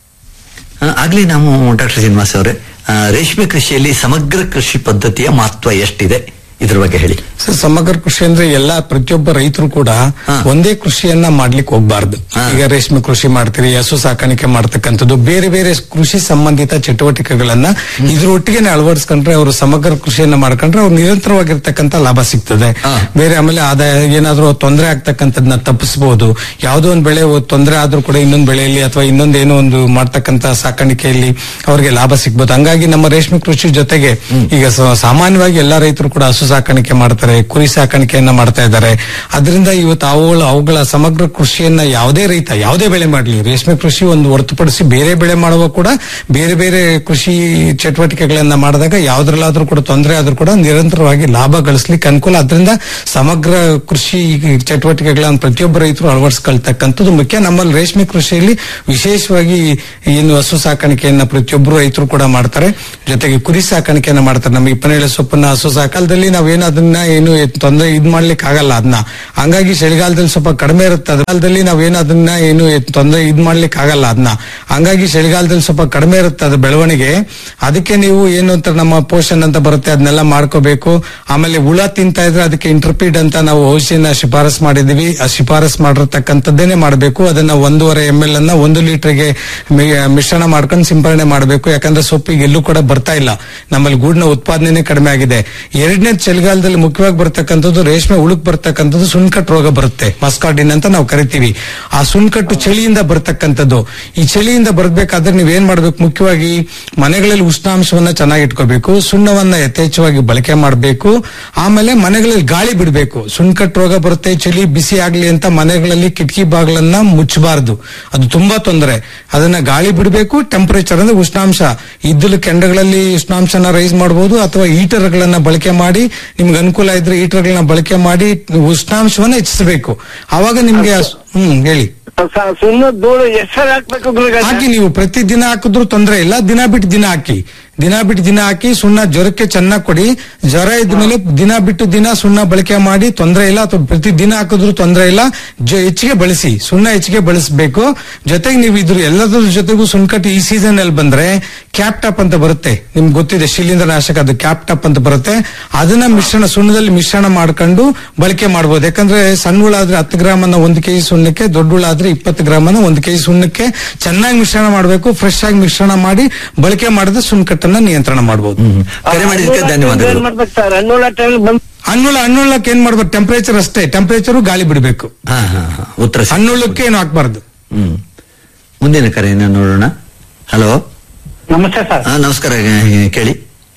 ಆ, ಆಗ್ಲೇ ನಾವು ಡಾಕ್ಟರ್ ಶ್ರೀನಿವಾಸ್ ಅವರೇ ಆ, ರೇಷ್ಮೆ ಕೃಷಿಯಲ್ಲಿ ಸಮಗ್ರ ಕೃಷಿ ಪದ್ಧತಿಯ ಮಹತ್ವ ಎಷ್ಟಿದೆ ಇದ್ರ ಬಗ್ಗೆ ಹೇಳಿ
ಸರ್ ಸಮಗ್ರ ಕೃಷಿ ಅಂದ್ರೆ ಎಲ್ಲಾ ಪ್ರತಿಯೊಬ್ಬ ರೈತರು ಕೂಡ
ಹಾ.
ಒಂದೇ ಕೃಷಿಯನ್ನ ಮಾಡ್ಲಿಕ್ಕೆ ಹೋಗ್ಬಾರ್ದು
ಹಾ.
ಈಗ ರೇಷ್ಮೆ ಕೃಷಿ ಮಾಡ್ತೀರಿ ಹಸು ಸಾಕಾಣಿಕೆ ಮಾಡ್ತಕ್ಕಂಥದ್ದು ಬೇರೆ ಬೇರೆ ಕೃಷಿ ಸಂಬಂಧಿತ ಚಟುವಟಿಕೆಗಳನ್ನ ಇದ್ರೊಟ್ಟಿಗೆ ಅಳವಡಿಸ್ಕೊಂಡ್ರೆ ಅವರು ಸಮಗ್ರ ಕೃಷಿಯನ್ನ ಮಾಡ್ಕೊಂಡ್ರೆ ಅವ್ರು ನಿರಂತರವಾಗಿರ್ತಕ್ಕಂಥ ಲಾಭ ಸಿಗ್ತದೆ
ಹಾ.
ಬೇರೆ ಆಮೇಲೆ ಆದಾಯ ಏನಾದ್ರೂ ತೊಂದರೆ ಆಗ್ತಕ್ಕಂಥದ್ದನ್ನ ತಪ್ಪಿಸಬಹುದು ಯಾವುದೋ ಒಂದು ಬೆಳೆ ತೊಂದರೆ ಆದ್ರೂ ಕೂಡ ಇನ್ನೊಂದು ಬೆಳೆಯಲ್ಲಿ ಅಥವಾ ಇನ್ನೊಂದು ಏನೋ ಒಂದು ಮಾಡ್ತಕ್ಕಂಥ ಸಾಕಾಣಿಕೆಯಲ್ಲಿ ಅವರಿಗೆ ಲಾಭ ಸಿಗ್ಬೋದು ಹಂಗಾಗಿ ನಮ್ಮ ರೇಷ್ಮೆ ಕೃಷಿ ಜೊತೆಗೆ ಈಗ ಸ- ಸಾಮಾನ್ಯವಾಗಿ ಎಲ್ಲಾ ರೈತರು ಕೂಡ ಹಸು ಸಾಕಾಣಿಕೆ ಮಾಡ್ತಾರೆ ಕುರಿ ಸಾಕಾಣಿಕೆಯನ್ನ ಮಾಡ್ತಾ ಇದ್ದಾರೆ ಅದರಿಂದ ಇವತ್ತು ಅವುಗಳ ಅವುಗಳ ಸಮಗ್ರ ಕೃಷಿಯನ್ನ ಯಾವುದೇ ರೈತ ಯಾವುದೇ ಬೆಳೆ ಮಾಡಲಿ ರೇಷ್ಮೆ ಕೃಷಿ ಒಂದು ಹೊರತುಪಡಿಸಿ ಬೇರೆ ಬೆಳೆ ಮಾಡುವ ಕೂಡ ಬೇರೆ ಬೇರೆ ಕೃಷಿ ಚಟುವಟಿಕೆಗಳನ್ನ ಮಾಡಿದಾಗ ಯಾವ್ದ್ರಲ್ಲಾದ್ರೂ ಕೂಡ ತೊಂದರೆ ಆದ್ರೂ ಕೂಡ ನಿರಂತರವಾಗಿ ಲಾಭ ಗಳಿಸ್ಲಿಕ್ಕೆ ಅನುಕೂಲ ಅದರಿಂದ ಸಮಗ್ರ ಕೃಷಿ ಚಟುವಟಿಕೆಗಳನ್ನ ಪ್ರತಿಯೊಬ್ಬ ರೈತರು ಅಳವಡಿಸ್ಕೊಳ್ತಕ್ಕಂಥದ್ದು ಮುಖ್ಯ ನಮ್ಮಲ್ಲಿ ರೇಷ್ಮೆ ಕೃಷಿಯಲ್ಲಿ ವಿಶೇಷವಾಗಿ ಏನು ಹಸು ಸಾಕಾಣಿಕೆಯನ್ನ ಪ್ರತಿಯೊಬ್ಬರು ರೈತರು ಕೂಡ ಮಾಡ್ತಾರೆ ಜೊತೆಗೆ ಕುರಿ ಸಾಕಾಣಿಕೆಯನ್ನ ಮಾಡ್ತಾರೆ ನಮ್ಮ ಇಪ್ಪನೇಳೆ ಸೊಪ್ಪನ್ನ ಹಸು ಸಾಕಾಲದಲ್ಲಿ ನಾವೇನು ಅದನ್ನ ಏನು ತೊಂದರೆ ಇದ್ ಮಾಡ್ಲಿಕ್ಕೆ ಆಗಲ್ಲ ಅದನ್ನ ಹಂಗಾಗಿ ಚಳಿಗಾಲದಲ್ಲಿ ಸ್ವಲ್ಪ ಕಡಿಮೆ ಇರುತ್ತೆ ಅದ್ರ ಕಾಲದಲ್ಲಿ ನಾವೇನು ಅದನ್ನ ಏನು ತೊಂದರೆ ಇದ್ ಮಾಡ್ಲಿಕ್ಕೆ ಆಗಲ್ಲ ಅದನ್ನ ಹಂಗಾಗಿ ಚಳಿಗಾಲದಲ್ಲಿ ಸ್ವಲ್ಪ ಕಡಿಮೆ ಇರುತ್ತೆ ಅದ್ರ ಬೆಳವಣಿಗೆ ಅದಕ್ಕೆ ನೀವು ಏನು ಅಂತ ನಮ್ಮ ಪೋಷನ್ ಅಂತ ಬರುತ್ತೆ ಅದನ್ನೆಲ್ಲ ಮಾಡ್ಕೋಬೇಕು ಆಮೇಲೆ ಹುಳ ತಿಂತಾ ಇದ್ರೆ ಅದಕ್ಕೆ ಇಂಟರ್ಪೀಡ್ ಅಂತ ನಾವು ಔಷಧಿನ ಶಿಫಾರಸ್ ಮಾಡಿದೀವಿ ಆ ಶಿಫಾರಸ್ ಮಾಡಿರ್ತಕ್ಕಂಥದ್ದೇನೆ ಮಾಡಬೇಕು ಅದನ್ನ ಒಂದೂವರೆ ಎಂ ಎಲ್ ಅನ್ನ ಒಂದು ಲೀಟರ್ಗೆ ಮಿಶ್ರಣ ಮಾಡ್ಕೊಂಡು ಸಿಂಪರಣೆ ಮಾಡಬೇಕು ಯಾಕಂದ್ರೆ ಸೊಪ್ಪಿಗೆ ಎಲ್ಲೂ ಕೂಡ ಬರ್ತಾ ಇಲ್ಲ ನಮ್ಮಲ್ಲಿ ಗೂಡಿನ ಉತ್ಪಾದನೆ ಕಡಿಮೆ ಆಗಿದೆ ಎರಡನೇ ಚಳಿಗಾಲದಲ್ಲಿ ಮುಖ್ಯವಾಗಿ ಬರ್ತಕ್ಕಂಥದ್ದು ರೇಷ್ಮೆ ಉಳುಕ್ ಬರ್ತಕ್ಕಂಥದ್ದು ಸುಣ್ಕಟ್ ರೋಗ ಬರುತ್ತೆ ಮಸ್ಕಾರ್ಡಿನ್ ಅಂತ ನಾವು ಕರಿತೀವಿ ಆ ಸುಣ್ಕಟ್ಟು ಚಳಿಯಿಂದ ಬರ್ತಕ್ಕಂಥದ್ದು ಈ ಚಳಿಯಿಂದ ಬರ್ಬೇಕಾದ್ರೆ ನೀವೇನ್ ಮಾಡ್ಬೇಕು ಮುಖ್ಯವಾಗಿ ಮನೆಗಳಲ್ಲಿ ಉಷ್ಣಾಂಶವನ್ನ ಚೆನ್ನಾಗಿ ಇಟ್ಕೋಬೇಕು ಸುಣ್ಣವನ್ನ ಯಥೇಚ್ಛವಾಗಿ ಬಳಕೆ ಮಾಡಬೇಕು ಆಮೇಲೆ ಮನೆಗಳಲ್ಲಿ ಗಾಳಿ ಬಿಡಬೇಕು ಸುಣ್ಕಟ್ ರೋಗ ಬರುತ್ತೆ ಚಳಿ ಬಿಸಿ ಆಗ್ಲಿ ಅಂತ ಮನೆಗಳಲ್ಲಿ ಕಿಟಕಿ ಬಾಗಿಲನ್ನ ಮುಚ್ಚಬಾರದು ಅದು ತುಂಬಾ ತೊಂದರೆ ಅದನ್ನ ಗಾಳಿ ಬಿಡಬೇಕು ಟೆಂಪರೇಚರ್ ಅಂದ್ರೆ ಉಷ್ಣಾಂಶ ಇದ್ದಲು ಕೆಂಡಗಳಲ್ಲಿ ಉಷ್ಣಾಂಶನ ರೈಸ್ ಮಾಡಬಹುದು ಅಥವಾ ಹೀಟರ್ಗಳನ್ನ ಬಳಕೆ ಮಾಡಿ ನಿಮ್ಗೆ ಅನುಕೂಲ ಇದ್ರೆ ಹೀಟರ್ಗಳನ್ನ ಬಳಕೆ ಮಾಡಿ ಉಷ್ಣಾಂಶವನ್ನ ಹೆಚ್ಚಿಸಬೇಕು ಆವಾಗ ನಿಮ್ಗೆ ಆ- ಹ್ಮ್ ಹೇಳಿ
ಸುಣ್ಣ ಧೂಳು ಎಷ್ಟು ಹಾಕ್ಬೇಕು ಗುರುಗಳೇ?
ಹಾಕಿ ನೀವು ಪ್ರತಿ ದಿನ ಹಾಕಿದ್ರು ತೊಂದರೆ ಇಲ್ಲ ದಿನ ಬಿಟ್ಟು ದಿನ ಹಾಕಿ ದಿನ ಬಿಟ್ಟು ದಿನ ಹಾಕಿ ಸುಣ್ಣ ಜ್ವರಕ್ಕೆ ಚೆನ್ನಾಗಿ ಕೊಡಿ ಜ್ವರ ಇದ್ಮೇಲೆ ದಿನ ಬಿಟ್ಟು ದಿನ ಸುಣ್ಣ ಬಳಕೆ ಮಾಡಿ ತೊಂದರೆ ಇಲ್ಲ ಅಥವಾ ಪ್ರತಿ ದಿನ ಹಾಕಿದ್ರು ತೊಂದರೆ ಇಲ್ಲ ಜೊ- ಹೆಚ್ಚಿಗೆ ಬಳಸಿ ಸುಣ್ಣ ಹೆಚ್ಚಿಗೆ ಬಳಸಬೇಕು ಜೊತೆಗೆ ನೀವು ಇದ್ರ ಎಲ್ಲದ್ರ ಜೊತೆಗೂ ಸುಣ್ಕಟ್ಟು ಈ ಸೀಸನ್ ಅಲ್ಲಿ ಬಂದ್ರೆ ಕ್ಯಾಪ್ ಟಾಪ್ ಅಂತ ಬರುತ್ತೆ ನಿಮ್ಗೆ ಗೊತ್ತಿದೆ ಶಿಲೀಂಧ್ರ ನಾಶಕ ಅದು ಕ್ಯಾಪ್ ಟಾಪ್ ಅಂತ ಬರುತ್ತೆ ಅದನ್ನ ಮಿಶ್ರಣ ಸುಣ್ಣದಲ್ಲಿ ಮಿಶ್ರಣ ಮಾಡ್ಕೊಂಡು ಬಳಕೆ ಮಾಡಬಹುದು ಯಾಕಂದ್ರೆ ಸಣ್ಣ ಹುಳ ಆದ್ರೆ ಹತ್ತು ಗ್ರಾಮ್ ಅನ್ನ ಒಂದು ಕೆಜಿ ಸುಣ್ಣಕ್ಕೆ ದೊಡ್ಡ ಹುಳ ಆದ್ರೆ ಇಪ್ಪತ್ತು ಗ್ರಾಮ್ ಅನ್ನ ಒಂದು ಕೆಜಿ ಸುಣ್ಣಕ್ಕೆ ಚೆನ್ನಾಗಿ ಮಿಶ್ರಣ ಮಾಡಬೇಕು ಫ್ರೆಶ್ ಆಗಿ ಮಿಶ್ರಣ ಮಾಡಿ ಬಳಕೆ ಮಾಡಿದ್ರೆ ಸುಣ್ಕಟ್ಟನ್ನ ನಿಯಂತ್ರಣ ಮಾಡಬಹುದು
ಕರೆ ಮಾಡಿದ್ದಕ್ಕೆ
ಏನ್
ಧನ್ಯವಾದಗಳು
ಮಾಡ್ಬೇಕು ಸರ್ ಹಣ್ಣುಳ ಟೈಮ್ ಬಂದ್
ಹಣ್ಣುಳ ಹಣ್ಣುಳ್ಳಕ್ಕೆ ಏನ್ ಮಾಡ್ಬೇಕು ಟೆಂಪರೇಚರ್ ಅಷ್ಟೇ ಟೆಂಪರೇಚರ್ ಗಾಳಿ ಬಿಡಬೇಕು
ಹಾ ಹಾ ಹಾ ಉತ್ತರ ಸಿಕ್ತು.
ಹಣ್ಣುಳ್ಳಕ್ಕೆ ಏನು ಹಾಕ್ಬಾರ್ದು
ಹ್ಮ್ ಮುಂದಿನ ಕರೆಯನ್ನ ನೋಡೋಣ ಹಲೋ
ನಮಸ್ತೆ ಸರ್
ಹಾ ನಮಸ್ಕಾರ ಆ, ಕೇಳಿ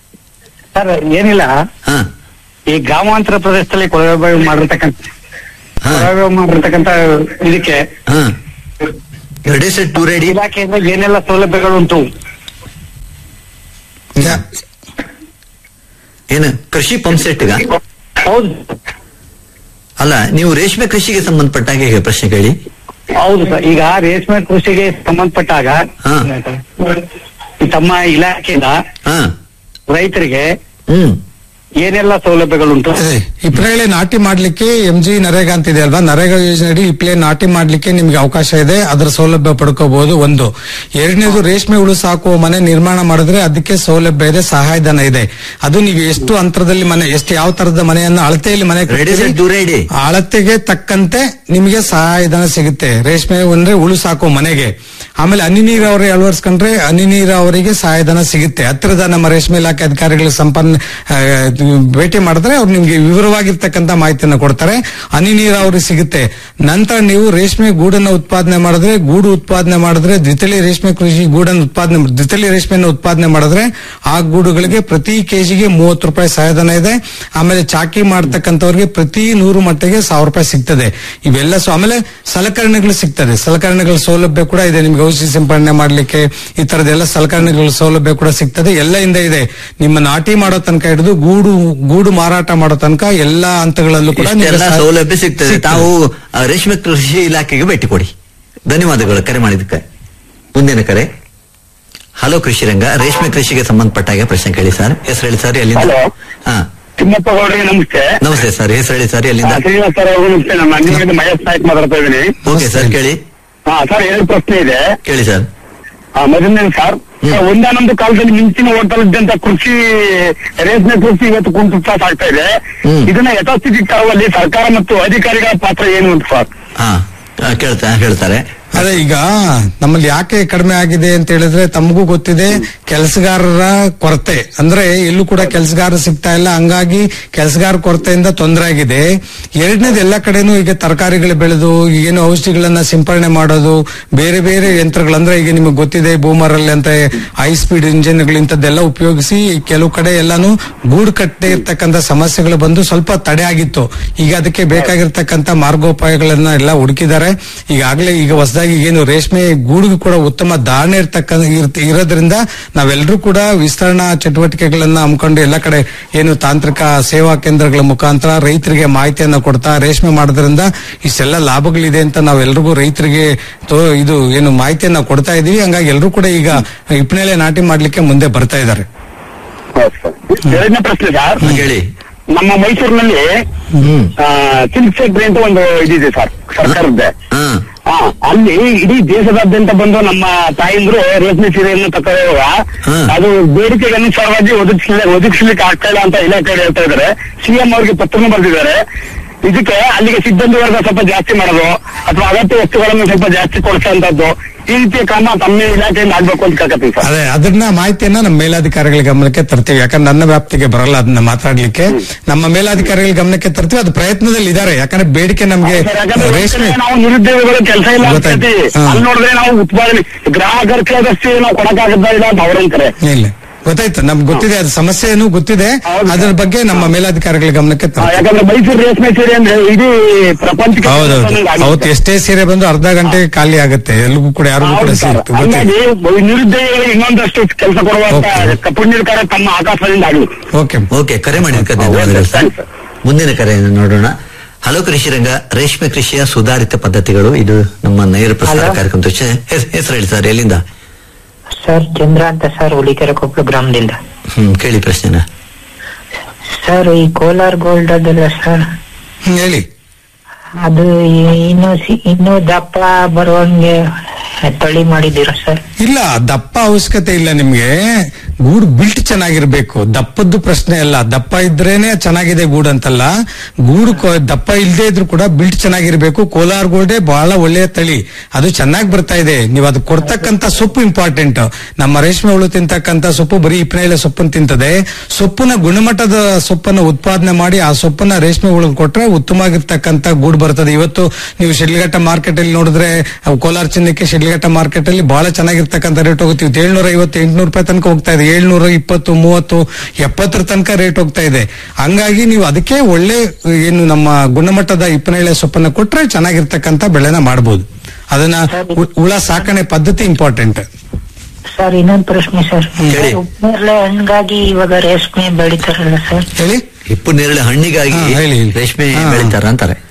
ಸರ್ ಏನಿಲ್ಲ
ಹಾ
ಈ ಗ್ರಾಮಾಂತರ ಪ್ರದೇಶದಲ್ಲಿ ಕೊಳವೆ ಮಾಡಿರ್ತಕ್ಕಂಥ
ಹಾ
ಕೊಳವೆ ಮಾಡಿರ್ತಕ್ಕಂಥ ಇದಕ್ಕೆ
ಹಾ ಎರಡೇ ಸೆಟ್ ಟೂ ರೆಡಿ
ಇಲಾಖೆಯಿಂದ ಏನೆಲ್ಲ ಸೌಲಭ್ಯಗಳು ಉಂಟು
ಏನು ಕೃಷಿ ಪಂಪ್ ಸೆಟ್ಗ
ಹೌದು
ಅಲ್ಲ ನೀವು ರೇಷ್ಮೆ ಕೃಷಿಗೆ ಸಂಬಂಧಪಟ್ಟಾಗೆ ಹೇಗೆ ಪ್ರಶ್ನೆ ಕೇಳಿ
ಹೌದು ಸರ್ ಈಗ ರೇಷ್ಮೆ ಕೃಷಿಗೆ ಸಂಬಂಧಪಟ್ಟಾಗ
ಹಾ.
ಈ ತಮ್ಮ ಇಲಾಖೆಯಿಂದ
ಹಾ
ರೈತರಿಗೆ
ಹ್ಮ್
ಏನೆಲ್ಲ ಸೌಲಭ್ಯಗಳುಂಟು
ಅದೇ ಇಪ್ರೇಳೆ ನಾಟಿ ಮಾಡ್ಲಿಕ್ಕೆ ಎಂ ಜಿ ನರೇಗಾ ಅಂತ ಇದೆ ಅಲ್ವಾ ನರೇಗಾ ಯೋಜನೆಯಡಿ ಇಪ್ಲೆ ನಾಟಿ ಮಾಡ್ಲಿಕ್ಕೆ ನಿಮ್ಗೆ ಅವಕಾಶ ಇದೆ ಅದರ ಸೌಲಭ್ಯ ಪಡ್ಕೋಬಹುದು ಒಂದು ಎರಡನೇದು ರೇಷ್ಮೆ ಹುಳು ಸಾಕುವ ಮನೆ ನಿರ್ಮಾಣ ಮಾಡಿದ್ರೆ ಅದಕ್ಕೆ ಸೌಲಭ್ಯ ಇದೆ ಸಹಾಯಧನ ಇದೆ ಅದು ನೀವು ಎಷ್ಟು ಅಂತರದಲ್ಲಿ ಮನೆ ಎಷ್ಟು ಯಾವ ತರದ ಮನೆಯನ್ನ ಅಳತೆಯಲ್ಲಿ ಮನೆ
Ready,
ಕಟ್ತೀರಿ,
set, do ready.
ಅಳತೆಗೆ ತಕ್ಕಂತೆ ನಿಮಗೆ ಸಹಾಯಧನ ಸಿಗುತ್ತೆ ರೇಷ್ಮೆ ಅಂದ್ರೆ ಹುಳು ಸಾಕುವ ಮನೆಗೆ ಆಮೇಲೆ ಹನಿ ನೀರಾವರಿ ಅಳವಡಿಸ್ಕೊಂಡ್ರೆ ಹನಿ ನೀರಾವರಿಗೆ ಸಹಾಯಧನ ಸಿಗುತ್ತೆ ಹತ್ತಿರದ ನಮ್ಮ ರೇಷ್ಮೆ ಇಲಾಖೆ ಅಧಿಕಾರಿಗಳ ಸಂಪನ್ನ ಆ, ಭೇಟಿ ಮಾಡಿದ್ರೆ ಅವ್ರು ನಿಮ್ಗೆ ವಿವರವಾಗಿರ್ತಕ್ಕಂಥ ಮಾಹಿತಿಯನ್ನು ಕೊಡ್ತಾರೆ ಹನಿ ನೀರಾವರಿ ಸಿಗುತ್ತೆ ನಂತರ ನೀವು ರೇಷ್ಮೆ ಗೂಡನ್ನ ಉತ್ಪಾದನೆ ಮಾಡಿದ್ರೆ ಗೂಡು ಉತ್ಪಾದನೆ ಮಾಡಿದ್ರೆ ದ್ವಿತಳಿ ರೇಷ್ಮೆ ಕೃಷಿ ಗೂಡನ್ನು ಉತ್ಪಾದನೆ ದ್ವಿತಳಿ ರೇಷ್ಮೆಯನ್ನು ಉತ್ಪಾದನೆ ಮಾಡಿದ್ರೆ ಆ ಗೂಡುಗಳಿಗೆ ಪ್ರತಿ ಕೆಜಿಗೆ ಮೂವತ್ತು ರೂಪಾಯಿ ಸಹಾಯಧನ ಇದೆ ಆಮೇಲೆ ಚಾಕಿ ಮಾಡ್ತಕ್ಕಂಥವ್ರಿಗೆ ಪ್ರತಿ ನೂರು ಮಟ್ಟಿಗೆ ಸಾವಿರ ರೂಪಾಯಿ ಸಿಗ್ತದೆ ಇವೆಲ್ಲ ಸೊ ಆಮೇಲೆ ಸಲಕರಣೆಗಳು ಸಿಗ್ತದೆ ಸಲಕರಣೆಗಳ ಸೌಲಭ್ಯ ಕೂಡ ಇದೆ ನಿಮ್ಗೆ ಔಷಧಿ ಸಿಂಪಡಣೆ ಮಾಡ್ಲಿಕ್ಕೆ ಈ ತರದೆಲ್ಲ ಸಲಕರಣೆಗಳ ಸೌಲಭ್ಯ ಕೂಡ ಸಿಗ್ತದೆ ಎಲ್ಲ ಇಂದ ಇದೆ ನಿಮ್ಮ ನಾಟಿ ಮಾಡೋ ತನಕ ಹಿಡಿದು ಗೂಡು ಗೂಡು ಮಾರಾಟ ಮಾಡೋ ತನಕ ಎಲ್ಲಾ ಹಂತಗಳಲ್ಲೂ ಕೂಡ ನಿಮ್ಗೆ
ಇಷ್ಟೆಲ್ಲ
ಸಹ-
ಸೌಲಭ್ಯ ಸಿಗ್ತದೆ ತಾವು ಆ, ರೇಷ್ಮೆ ಕೃಷಿ ಇಲಾಖೆಗೆ ಭೇಟಿ ಕೊಡಿ ಧನ್ಯವಾದಗಳು ಕರೆ ಮಾಡಿದ್ದಕ್ಕೆ ಮುಂದಿನ ಕರೆ ಹಲೋ ಕೃಷಿ ರಂಗ ರೇಷ್ಮೆ ಕೃಷಿಗೆ ಸಂಬಂಧಪಟ್ಟಾಗೆ ಪ್ರಶ್ನೆ ಕೇಳಿ ಸರ್ ಹೆಸರು ಹೇಳಿ ಸರ್ ಎಲ್ಲಿಂದ
Hello.
ಹಾ
ತಿಮ್ಮಪ್ಪ ಗೌಡ್ರಿಗೆ ನಮಸ್ತೆ
ನಮಸ್ತೆ ಸರ್ ಹೆಸರು ಹೇಳಿ ಸರ್ ಎಲ್ಲಿಂದ
ಶ್ರೀನಿವಾಸ್ ಸರ್ ಅವ್ರಿಗೂ ನಮಸ್ತೆ ನಮ್ಮ ಅಂಗಡಿಯಿಂದ ಮಹೇಶ್ ನಾಯ್ಕ್ ಮಾತಾಡ್ತಾ ಇದ್ದೀನಿ
ಓಕೆ ಸರ್ ಕೇಳಿ
ಹಾ ಸರ್ ಎರಡು ಪ್ರಶ್ನೆ ಇದೆ
ಕೇಳಿ ಸರ್
ಆ, ಮೊದಲನೇ ಸರ್ ಸರ್, ಒಂದಾನೊಂದು ಕಾಲದಲ್ಲಿ ಮಿಂಚಿನ ಹೋಟೆಲ್ದಂತ ಕೃಷಿ ರೇಷ್ಮೆ ಕೃಷಿ ಇವತ್ತು ಕುಂಟುತ್ತಾ ಸಾಗ್ತಾ ಇದೆ
ಹ್ಮ್.
ಇದನ್ನ ಯಥಾಸ್ಥಿತಿಗೆ ತರುವಲ್ಲಿ ಸರ್ಕಾರ ಮತ್ತು ಅಧಿಕಾರಿಗಳ ಪಾತ್ರ ಏನು ಅಂತ ಸರ್
ಹಾ ಆ, ಕೇಳ್ತಾ ಹೇಳ್ತಾರೆ
ಅದೇ ಈಗ ನಮ್ಮಲ್ಲಿ ಯಾಕೆ ಕಡಿಮೆ ಆಗಿದೆ ಅಂತ ಹೇಳಿದ್ರೆ ತಮಗೂ ಗೊತ್ತಿದೆ ಕೆಲಸಗಾರರ ಕೊರತೆ ಅಂದ್ರೆ ಎಲ್ಲೂ ಕೂಡ ಕೆಲಸಗಾರ ಸಿಗ್ತಾ ಇಲ್ಲ ಹಂಗಾಗಿ ಕೆಲಸಗಾರ ಕೊರತೆಯಿಂದ ತೊಂದರೆ ಆಗಿದೆ ಎರಡನೇದು ಎಲ್ಲ ಕಡೆನೂ ಈಗ ತರಕಾರಿಗಳು ಬೆಳೆದು ಏನು ಔಷಧಿಗಳನ್ನ ಸಿಂಪರಣೆ ಮಾಡೋದು ಬೇರೆ ಬೇರೆ ಯಂತ್ರಗಳು ಅಂದ್ರೆ ಈಗ ನಿಮಗೆ ಗೊತ್ತಿದೆ ಬೂಮರಲ್ಲಿ ಅಂತ ಹೈ ಸ್ಪೀಡ್ ಇಂಜಿನ್ಗಳು ಇಂಥದ್ದೆಲ್ಲ ಉಪಯೋಗಿಸಿ ಕೆಲವು ಕಡೆ ಎಲ್ಲಾನು ಗೂಡು ಕಟ್ಟದೆ ಇರ್ತಕ್ಕಂಥ ಸಮಸ್ಯೆಗಳು ಬಂದು ಸ್ವಲ್ಪ ತಡೆ ಆಗಿತ್ತು ಈಗ ಅದಕ್ಕೆ ಬೇಕಾಗಿರ್ತಕ್ಕಂಥ ಮಾರ್ಗೋಪಾಯಗಳನ್ನ ಎಲ್ಲ ಹುಡುಕಿದ್ದಾರೆ ಈಗಾಗಲೇ ಈಗ ಹೊಸದಾಗಿ ಏನು ರೇಷ್ಮೆ ಗೂಡಿಗೂ ಕೂಡ ಉತ್ತಮ ಧಾರಣೆ ಇರ್ತಕ್ಕ ಇರ್ತ- ಇರೋದ್ರಿಂದ ನಾವೆಲ್ಲರೂ ಕೂಡ ವಿಸ್ತರಣಾ ಚಟುವಟಿಕೆಗಳನ್ನ ಹಮ್ಮಿಕೊಂಡು ಎಲ್ಲ ಕಡೆ ಏನು ತಾಂತ್ರಿಕ ಸೇವಾ ಕೇಂದ್ರಗಳ ಮುಖಾಂತರ ರೈತರಿಗೆ ಮಾಹಿತಿಯನ್ನ ಕೊಡ್ತಾ ರೇಷ್ಮೆ ಮಾಡೋದ್ರಿಂದ ಇಷ್ಟೆಲ್ಲ ಲಾಭಗಳಿದೆ ಅಂತ ನಾವೆಲ್ಲರಿಗೂ ರೈತರಿಗೆ ತೋ- ಇದು ಏನು ಮಾಹಿತಿಯನ್ನ ಕೊಡ್ತಾ ಇದೀವಿ ಹಂಗಾಗಿ ಎಲ್ಲರೂ ಕೂಡ ಈಗ ಇಪ್ಪನೇಳೆ ನಾಟಿ ಮಾಡ್ಲಿಕ್ಕೆ ಮುಂದೆ ಬರ್ತಾ ಇದ್ದಾರೆ
ಎರಡನೇ ಪ್ರಶ್ನೆ ಸರ್
ಹ್ಮ್, ಕೇಳಿ
ನಮ್ಮ ಮೈಸೂರಿನಲ್ಲಿ
ಹ್ಮ್
ಸಿಲ್ಕ್ ಫ್ಯಾಕ್ಟ್ರಿ ಅಂತ ಒಂದು ಇದಿದೆ ಸರ್ ಸರ್ಕಾರದ್ದೇ
ಹಾ
ಹಾ ಅಲ್ಲಿ ಇಡೀ ದೇಶದಾದ್ಯಂತ ಬಂದು ನಮ್ಮ ತಾಯಿಂದ್ರು ರೇಷ್ಮೆ ಸೀರೆಯನ್ನು ತಕೊಳ್ಳುವಾಗ
ಹಾ.
ಅದು ಬೇಡಿಕೆಗೆ ಅನುಸಾರವಾಗಿ ಒದಗಿಸಲಿ ಒದಗಿಸ್ಲಿಕ್ಕೆ ಆಗ್ತಾ ಇಲ್ಲ ಅಂತ ಇಲಾಖೆ ಹೇಳ್ತಾ ಇದ್ದಾರೆ ಸಿಎಂ ಅವರಿಗೆ ಪತ್ರನೂ ಬರೆದಿದ್ದಾರೆ ಇದಕ್ಕೆ ಅಲ್ಲಿಗೆ ಸಿಬ್ಬಂದಿ ವರ್ಗ ಸ್ವಲ್ಪ ಜಾಸ್ತಿ ಮಾಡೋದು ಅಥವಾ ಅಗತ್ಯ ವಸ್ತುಗಳನ್ನು ಸ್ವಲ್ಪ ಜಾಸ್ತಿ ಕೊಡಿಸುವಂತದ್ದು ಈ ರೀತಿಯ ಕ್ರಮ ತಮ್ಮ ಇಲಾಖೆಯಿಂದ ಆಗ್ಬೇಕು ಅಂತ ಕೇಳ್ಕತ್ತೀವಿ ಸರ್
ಅದೇ ಅದನ್ನ ಮಾಹಿತಿಯನ್ನ ನಮ್ಮ ಮೇಲಾಧಿಕಾರಿಗಳ ಗಮನಕ್ಕೆ ತರ್ತೀವಿ ಯಾಕಂದ್ರೆ ನನ್ನ ವ್ಯಾಪ್ತಿಗೆ ಬರಲ್ಲ ಅದನ್ನ ಮಾತಾಡ್ಲಿಕ್ಕೆ ನಮ್ಮ ಮೇಲಾಧಿಕಾರಿಗಳ ಗಮನಕ್ಕೆ ತರ್ತೀವಿ ಅದು ಪ್ರಯತ್ನದಲ್ಲಿ ಇದ್ದಾರೆ ಯಾಕಂದ್ರೆ ಬೇಡಿಕೆ ನಮ್ಗೆ
ಸರ್, ಯಾಕಂದ್ರೆ ಒಂದ್
ರೇಷ್ಮೆ
ಕಡೆ ನಾವು ನಿರುದ್ಯೋಗಿಗಳು ಕೆಲಸ ಇಲ್ಲ ಅಂತ
ಗೊತ್ತಾಯ್ತು.
ಹೇಳ್ತೀವಿ.
ಹಾ.
ಅಲ್ಲಿ ನೋಡಿದ್ರೆ ನಾವು ಉತ್ಪಾದನೆ ಗ್ರಾಹಕರ ಕೇಳಿದಷ್ಟು ನಾವು ಕೊಡಕ್ಕಾಗದ ಇಲ್ಲ ಅಂತ ಅವ್ರಂತಾರೆ
ಇಲ್ಲ ಗೊತ್ತಾಯ್ತು ನಮ್ಗೆ ಗೊತ್ತಿದೆ ಅದು ಸಮಸ್ಯೆ ಏನು ಗೊತ್ತಿದೆ
ಹೌದು.
ಅದ್ರ ಬಗ್ಗೆ ನಮ್ಮ ಮೇಲಾಧಿಕಾರಿಗಳ ಗಮನಕ್ಕೆ
ಆ,
ತರ್ತೀವಿ
ಯಾಕಂದ್ರೆ ಮೈಸೂರು ರೇಷ್ಮೆ ಸೀರೆ ಅಂದ್ರೆ ಇಡೀ ಪ್ರಪಂಚಕ್ಕೆ
ಹೌದೌದು
ಆಗುತ್ತೆ.
ಅವತ್ತು ಎಷ್ಟೇ ಸೀರೆ ಬಂದು ಅರ್ಧ ಗಂಟೆ ಖಾಲಿ ಆಗುತ್ತೆ ಎಲ್ರಿಗೂ ಕೂಡ ಯಾರಿಗೂ ಕೂಡ
ಹೌದು ಸರ್.
ಸಿಗುತ್ತೆ ಗೊತ್ತಿದೆ
ಹಂಗಾಗಿ ನಿರುದ್ಯೋಗಿಗಳಿಗೆ ಇನ್ನೊಂದಷ್ಟು ಕೆಲಸ ಕೊಡುವಂತ
ಓಕೆ.
ಪುಣ್ಯದ ಕಾರ್ಯ ತಮ್ಮ ಆಕಾಶದಿಂದ ಆಗಲಿ
ಓಕೆ
ಓಕೆ ಕರೆ ಮಾಡಿದ್ದಕ್ಕೆ ಧನ್ಯವಾದಗಳು ಸರ್ ಮುಂದಿನ ಕರೆಯನ್ನು ನೋಡೋಣ ಹಲೋ ಕೃಷಿ ರಂಗ ರೇಷ್ಮೆ ಕೃಷಿಯ ಸುಧಾರಿತ ಪದ್ಧತಿಗಳು ಇದು ನಮ್ಮ ನೇರ ಪ್ರಸಾರ
Hello.
ಕಾರ್ಯಕ್ರಮದ ವಿಷಯ. ಹೆಸ್- ಹೆಸರು ಹೇಳಿ ಸರ್ ಎಲ್ಲಿಂದ
ಸರ್ ಚಂದ್ರ ಅಂತ ಸರ್ ಹುಲಿಕೆರೆ ಕೊಪ್ಪಳ ಗ್ರಾಮದಿಂದ
ಹ್ಮ್ ಕೇಳಿ ಪ್ರಶ್ನೆನ
ಸರ್ ಈ ಕೋಲಾರ್ ಗೋಲ್ಡ್ ಅದಲ್ಲ ಸರ್
ಹ್ಮ್, ಹೇಳಿ
ಅದು ಈ- ಇನ್ನು ಸಿ- ಇನ್ನು ದಪ್ಪ ಬರುವಂಗೆ ತಳಿ ಮಾಡಿದ್ದೀರಾ ಸರ್
ಇಲ್ಲ ದಪ್ಪ ಅವಶ್ಯಕತೆ ಇಲ್ಲ ನಿಮ್ಗೆ ಗೂಡು ಬಿಲ್ಟ್ ಚೆನ್ನಾಗಿರ್ಬೇಕು ದಪ್ಪದ್ದು ಪ್ರಶ್ನೆ ಅಲ್ಲ ದಪ್ಪ ಇದ್ರೇನೆ ಚೆನ್ನಾಗಿದೆ ಗೂಡು ಅಂತಲ್ಲ ಗೂಡು ಕೊ- ದಪ್ಪ ಇಲ್ಲದೆ ಇದ್ರು ಕೂಡ ಬಿಲ್ಟ್ ಚೆನ್ನಾಗಿರ್ಬೇಕು ಕೋಲಾರ್ ಗೋಲ್ಡೆ ಬಹಳ ಒಳ್ಳೆಯ ತಳಿ ಅದು ಚೆನ್ನಾಗಿ ಬರ್ತಾ ಇದೆ ನೀವು ಅದು ಕೊಡ್ತಕ್ಕಂತ ಸೊಪ್ಪು ಇಂಪಾರ್ಟೆಂಟ್ ನಮ್ಮ ರೇಷ್ಮೆ ಹುಳು ತಿಂತಕ್ಕಂತ ಸೊಪ್ಪು ಬರೀ ಇಪ್ಪನೇಲೆ ಸೊಪ್ಪನ್ನು ತಿಂತದೆ ಸೊಪ್ಪಿನ ಗುಣಮಟ್ಟದ ಸೊಪ್ಪನ್ನು ಉತ್ಪಾದನೆ ಮಾಡಿ ಆ ಸೊಪ್ಪನ್ನ ರೇಷ್ಮೆ ಹುಳು ಕೊಟ್ರೆ ಉತ್ತಮವಾಗಿರ್ತಕ್ಕಂತ ಗೂಡು ಬರ್ತದೆ ಇವತ್ತು ನೀವು ಶಿಡ್ಲಘಟ್ಟ ಮಾರ್ಕೆಟ್ ಅಲ್ಲಿ ನೋಡಿದ್ರೆ ಅವು ಕೋಲಾರ ಚಿನ್ನಕ್ಕೆ ಶಿಡ್ಲಘಟ್ಟ ಮಾರ್ಕೆಟ್ ಅಲ್ಲಿ ಬಹಳ ಚೆನ್ನಾಗಿರ್ತಕ್ಕಂಥ ರೇಟ್ ಹೋಗುತ್ತೆ ಏಳ್ನೂರ ಐವತ್ತು ಎಂಟ್ನೂರು ರೂಪಾಯಿ ತನಕ ಹೋಗ್ತಾ ಇದೆ ಏಳ್ನೂರ ಇಪ್ಪತ್ತು ಮೂವತ್ತು ಎಪ್ಪತ್ತರ ತನಕ ರೇಟ್ ಹೋಗ್ತಾ ಇದೆ ಹಂಗಾಗಿ ನೀವು ಅದಕ್ಕೆ ಒಳ್ಳೆ ಏನು ನಮ್ಮ ಗುಣಮಟ್ಟದ ಇಪ್ಪನೇಳೆ ಸೊಪ್ಪನ್ನ ಕೊಟ್ರೆ ಚೆನ್ನಾಗಿರ್ತಕ್ಕಂಥ ಬೆಳೆನ ಮಾಡಬಹುದು ಅದನ್ನ ಹು- ಹುಳ ಸಾಕಣೆ ಪದ್ಧತಿ ಇಂಪಾರ್ಟೆಂಟ್
ಸರ್ ಇನ್ನೊಂದು ಪ್ರಶ್ನೆ ಸರ್
ಹೇಳಿ.
ಉಪ್ಪಿನೇರಳೆ ಹಣ್ಗಾಗಿ ಇವಾಗ ರೇಷ್ಮೆ ಬೆಳಿತಾರಲ್ಲ ಸರ್
ಹೇಳಿ
ಹಿಪ್ಪು ನೇರಳೆ ಹಣ್ಣಿಗಾಗಿ
ಹಾ, ಹೇಳಿ, ಹೇಳಿ.
ರೇಷ್ಮೆ
ಹಾ.
ಬೆಳಿತಾರ ಅಂತಾರೆ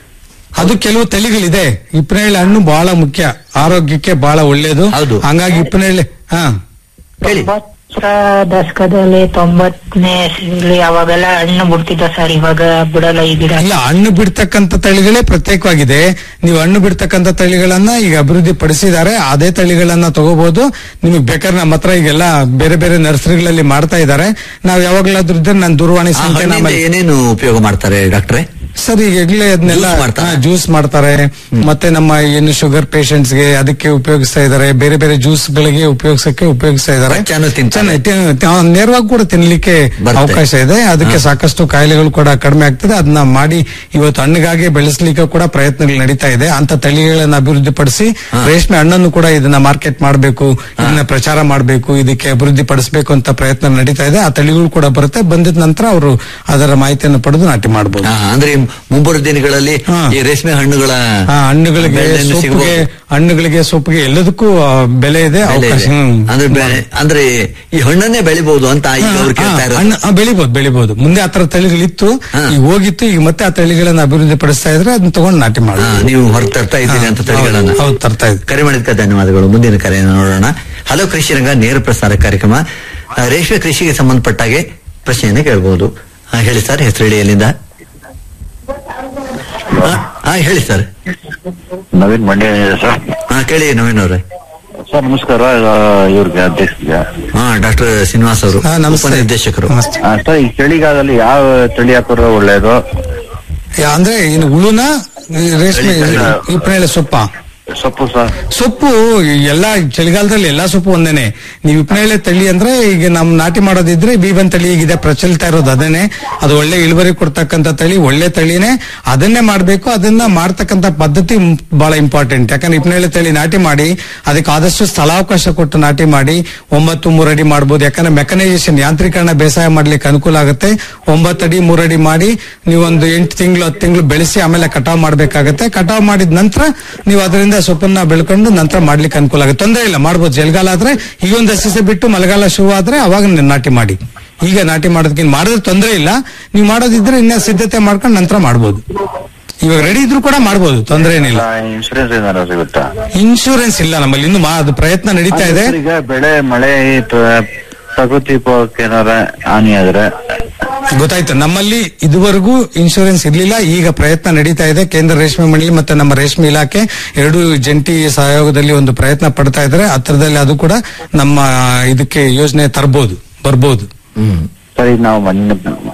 ಅದು ಕೆಲವು ತಳಿಗಳಿದೆ ಇಪ್ಪನೇಳೆ ಹಣ್ಣು ಬಹಳ ಮುಖ್ಯ ಆರೋಗ್ಯಕ್ಕೆ ಬಹಳ ಒಳ್ಳೇದು
ಹೌದು.
ಹಂಗಾಗಿ ಇಪ್ಪನೇಳೆ ಹಾ
ಹೇಳಿ
ತೊಂಬತ್ತರ ದಶಕದಲ್ಲಿ ತೊಂಬತ್ತನೇ ಇಸ್ವಿಲಿ ಅವಾಗೆಲ್ಲ ಹಣ್ಣು ಬಿಡ್ತಿದ್ದ ಸರ್ ಇವಾಗ ಬಿಡಲ್ಲ ಈ ಗಿಡ
ಇಲ್ಲ ಹಣ್ಣು ಬಿಡ್ತಕ್ಕಂತ ತಳಿಗಳೇ ಪ್ರತ್ಯೇಕವಾಗಿದೆ ನೀವು ಹಣ್ಣು ಬಿಡ್ತಕ್ಕಂತ ತಳಿಗಳನ್ನ ಈಗ ಅಭಿವೃದ್ಧಿ ಪಡಿಸಿದ್ದಾರೆ ಅದೇ ತಳಿಗಳನ್ನ ತಗೋಬಹುದು ನಿಮಗೆ ಬೇಕಾದ್ರೆ ನಮ್ಮ ಹತ್ರ ಈಗೆಲ್ಲ ಬೇರೆ ಬೇರೆ ನರ್ಸರಿಗಳಲ್ಲಿ ಮಾಡ್ತಾ ಇದ್ದಾರೆ ನಾವ್ ಯಾವಾಗ್ಲಾದ್ರೂ ಇದ್ರೆ ನನ್ನ ದೂರವಾಣಿ
ಆ
ಸಂಖ್ಯೆ
ಹಣ್ಣಿಂದ ಏನೇನು ಉಪಯೋಗ ಮಾಡ್ತಾರೆ ಡಾಕ್ಟ್ರೆ
ಸರ್ ಈಗ ಈಗಲೇ ಅದನ್ನೆಲ್ಲ
Juice ಮಾಡ್ತಾರೆ.
ಜ್ಯೂಸ್ ಮಾಡ್ತಾರೆ ಮತ್ತೆ ನಮ್ಮ ಏನು ಶುಗರ್ ಪೇಷಂಟ್ಸ್ ಗೆ ಅದಕ್ಕೆ ಉಪಯೋಗಿಸ್ತಾ ಇದ್ದಾರೆ ಬೇರೆ ಬೇರೆ ಜ್ಯೂಸ್ ಗಳಿಗೆ ಉಪಯೋಗಿಸಕ್ಕೆ ಉಪಯೋಗಿಸ್ತಾ ಇದ್ದಾರೆ
ಕಚ್ಚಾನು ತಿಂತಾರೆ.
ಚೆನ್ನಾಗಿ ತಿ- ತಿ- ನೇರವಾಗಿ ಕೂಡ ತಿನ್ಲಿಕ್ಕೆ
ಬರುತ್ತೆ.
ಅವಕಾಶ ಇದೆ ಅದಕ್ಕೆ
ಹಾ.
ಸಾಕಷ್ಟು ಕಾಯಿಲೆಗಳು ಕೂಡ ಕಡಿಮೆ ಆಗ್ತದೆ ಅದನ್ನ ಮಾಡಿ ಇವತ್ತು ಹಣ್ಣಿಗಾಗಿ ಬೆಳೆಸಲಿಕ್ಕೆ ಕೂಡ ಪ್ರಯತ್ನಗಳು ನಡೀತಾ ಇದೆ ಅಂತ ತಳಿಗಳನ್ನ ಅಭಿವೃದ್ಧಿ ಪಡಿಸಿ ರೇಷ್ಮೆ ಹಣ್ಣನ್ನು ಕೂಡ ಇದನ್ನ ಮಾರ್ಕೆಟ್ ಮಾಡಬೇಕು ಇದನ್ನ ಪ್ರಚಾರ ಮಾಡಬೇಕು ಇದಕ್ಕೆ ಅಭಿವೃದ್ಧಿ ಪಡಿಸಬೇಕು ಅಂತ ಪ್ರಯತ್ನ ನಡೀತಾ ಇದೆ ಆ ತಳಿಗಳು ಕೂಡ ಬರುತ್ತೆ ಬಂದಿದ ನಂತರ ಅವರು ಅದರ ಮಾಹಿತಿಯನ್ನು ಪಡೆದು ನಾಟಿ ಮಾಡಬಹುದು
ಆ, ಅಂದ್ರೆ ಮುಂಬರುವ ದಿನಗಳಲ್ಲಿ
ಹಾ.
ಈ ರೇಷ್ಮೆ ಹಣ್ಣುಗಳ
ಹಾ, ಹಣ್ಣುಗಳಿಗೆ
ಬೆಳೆಯನ್ನು
ಸೊಪ್ಪಿಗೆ
ಸಿಗಬಹುದು.
ಹಣ್ಣುಗಳಿಗೆ ಸೊಪ್ಪಿಗೆ ಎಲ್ಲದಕ್ಕೂ ಆ, ಬೆಲೆ ಇದೆ
ಬೆಲೆ
ಅವಕಾಶ
ಇದೆ.
ಹ್ಮ್.
ಅಂದ್ರೆ ಬೆ- ಅಂದ್ರೆ ಈ ಹಣ್ಣನ್ನೇ ಬೆಳಿಬಹುದು ಅಂತ ಈಗ ಅವ್ರು
ಹಾ,
ಕೇಳ್ತಾ ಇರೋದು
ಹಣ್ಣು ಆ, ಬೆಳಿಬಹುದು ಬೆಳಿಬಹುದು ಮುಂದೆ ಆತರ ತಳಿಗಳಿತ್ತು
ಹಾ.
ಈಗ ಹೋಗಿತ್ತು ಈಗ ಮತ್ತೆ ಆ ತಳಿಗಳನ್ನ ಅಭಿವೃದ್ಧಿ ಪಡಿಸ್ತಾ ಇದ್ರೆ ಅದನ್ನ ತಗೊಂಡು ನಾಟಿ ಮಾಡಿ
ಹಾ, ನೀವು ಹೊರ ತರ್ತಾ ಇದ್ದೀರಿ ಅಂತ ತಳಿಗಳನ್ನ
ಹೌದು ತರ್ತಾ ಇದ್ವಿ
ಕರೆ ಮಾಡಿದ್ಕ ಧನ್ಯವಾದಗಳು ಮುಂದಿನ ಕರೆಯನ್ನು ನೋಡೋಣ ಹಲೋ ಕೃಷಿ ರಂಗ ನೇರ ಪ್ರಸಾರ ಕಾರ್ಯಕ್ರಮ ಆ, ರೇಷ್ಮೆ ಕೃಷಿಗೆ ಸಂಬಂಧಪಟ್ಟಾಗೆ ಪ್ರಶ್ನೆಯನ್ನ ಕೇಳಬಹುದು ಆ, ಹೇಳಿ ಸರ್ ಹೆಸರು ಹೇಳಿ ಎಲ್ಲಿಂದ ಆ, ಆ, ಹೇಳಿ ಸರ್
ನವೀನ್ ಮಂಡ್ಯ ಸರ್
ಹಾ ಕೇಳಿ ನವೀನ್ ಅವ್ರೆ
ಸರ್ ನಮಸ್ಕಾರ ಆ, ಇವ್ರಿಗೆ ಅಧ್ಯಕ್ಷರಿಗೆ
ಹಾ ಡಾಕ್ಟರ್ ಶ್ರೀನಿವಾಸ್ ಅವರು
ಹಾ, ನಮಸ್ತೆ.
ಉಪನಿರ್ದೇಶಕರು
ನಮಸ್ತೆ.
ಆ, ಸರ್ ಈ ಚಳಿಗಾಲದಲ್ಲಿ ಯಾವ ತಳಿ ಹಾಕೋದ್ರೆ ಒಳ್ಳೇದು
ಯಾ, ಅಂದ್ರೆ ಇನ್ನು ಹುಳುನ ಈ ರೇಷ್ಮೆ
ತಳಿ.
ಇಪ್ಪನೇಳೆ ಸೊಪ್ಪ
ಸೊಪ್ಪು ಸರ್
ಸೊಪ್ಪು ಎಲ್ಲಾ ಚಳಿಗಾಲದಲ್ಲಿ ಎಲ್ಲಾ ಸೊಪ್ಪು ಒಂದೇನೆ ನೀವು ಇಪ್ಪನೇಳೆ ತಳಿ ಅಂದ್ರೆ ಈಗ ನಮ್ ನಾಟಿ ಮಾಡೋದಿದ್ರೆ ಬೀಬನ್ ತಳಿ ಈಗಿದೆ ಪ್ರಚಲಿತ ಇರೋದು ಅದೇನೆ ಅದು ಒಳ್ಳೆ ಇಳುವರಿ ಕೊಡ್ತಕ್ಕಂತ ತಳಿ ಒಳ್ಳೆ ತಳಿನೇ ಅದನ್ನೇ ಮಾಡ್ಬೇಕು ಅದನ್ನ ಮಾಡ್ತಕ್ಕಂತ ಪದ್ಧತಿ ಮ್- ಬಹಳ ಇಂಪಾರ್ಟೆಂಟ್ ಯಾಕಂದ್ರೆ ಇಪ್ಪನೇಳೆ ತಳಿ ನಾಟಿ ಮಾಡಿ ಅದಕ್ಕೆ ಆದಷ್ಟು ಸ್ಥಳಾವಕಾಶ ಕೊಟ್ಟು ನಾಟಿ ಮಾಡಿ ಒಂಬತ್ತು ಮೂರಡಿ ಮಾಡ್ಬೋದು ಯಾಕಂದ್ರೆ ಮೆಕನೈಸೇಷನ್ ಯಾಂತ್ರೀಕರಣ ಬೇಸಾಯ ಮಾಡ್ಲಿಕ್ಕೆ ಅನುಕೂಲ ಆಗುತ್ತೆ ಒಂಬತ್ತು ಅಡಿ ಮೂರಡಿ ಮಾಡಿ ನೀವೊಂದು ಎಂಟು ತಿಂಗಳು ಹತ್ತು ತಿಂಗಳು ಬೆಳೆಸಿ ಆಮೇಲೆ ಕಟಾವ್ ಮಾಡ್ಬೇಕಾಗತ್ತೆ ಕಟಾವ್ ಮಾಡಿದ ನಂತರ ನೀವು ಅದರಿಂದ ಸೊಪ್ಪನ್ನ ಬೆಳ್ಕೊಂಡು ನಂತರ ಮಾಡ್ಲಿಕ್ಕೆ ಅನುಕೂಲ ಆಗುತ್ತೆ ತೊಂದರೆ ಇಲ್ಲ ಮಾಡ್ಬೋದು ಚಳಿಗಾಲ ಆದ್ರೆ ಈಗ ಒಂದು ದಿವಸ ಬಿಟ್ಟು ಮಳೆಗಾಲ ಶುರು ಆದ್ರೆ ಅವಾಗ ನೀವು ನಾಟಿ ಮಾಡಿ ಈಗ ನಾಟಿ ಮಾಡೋದಕ್ಕಿಂತ ಮಾಡಿದ್ರೆ ತೊಂದರೆ ಇಲ್ಲ ನೀವು ಮಾಡೋದಿದ್ರೆ ಇನ್ನ ಸಿದ್ಧತೆ ಮಾಡ್ಕೊಂಡು ನಂತರ ಮಾಡ್ಬೋದು ಇವಾಗ ರೆಡಿ ಇದ್ರು ಕೂಡ ಮಾಡ್ಬೋದು ತೊಂದರೆ ಏನಿಲ್ಲ
ಇನ್ಶೂರೆನ್ಸ್ ಏನಾದ್ರು ಸಿಗುತ್ತಾ
ಇನ್ಶೂರೆನ್ಸ್ ಇಲ್ಲ ನಮ್ಮಲ್ಲಿ ಇನ್ನು ಮಾ- ಅದು ಪ್ರಯತ್ನ ನಡೀತಾ ಇದೆ
ಸರ್, ಈಗ ಬೆಳೆ ಮಳೆ ಈ ಪ್ರ- ಪ್ರಕೃತಿ ವಿಕೋಪಕ್ಕೆ ಏನಾರ ಹಾನಿ ಆದ್ರೆ
ಗೊತ್ತಾಯ್ತು ನಮ್ಮಲ್ಲಿ ಇದುವರೆಗೂ ಇನ್ಶೂರೆನ್ಸ್ ಇರ್ಲಿಲ್ಲ ಈಗ ಪ್ರಯತ್ನ ನಡೀತಾ ಇದೆ ಕೇಂದ್ರ ರೇಷ್ಮೆ ಮಂಡಳಿ ಮತ್ತೆ ನಮ್ಮ ರೇಷ್ಮೆ ಇಲಾಖೆ ಎರಡು ಜಂಟಿ ಸಹಯೋಗದಲ್ಲಿ ಒಂದು ಪ್ರಯತ್ನ ಪಡ್ತಾ ಇದ್ದಾರೆ ಹತ್ರದಲ್ಲಿ ಅದು ಕೂಡ ನಮ್ಮ ಇದಕ್ಕೆ ಯೋಜನೆ ತರಬಹುದು ಬರ್ಬೋದು
ಹ್ಮ್
ಸರ್ ಈಗ ನಾವು ಮಂಡ್ಯ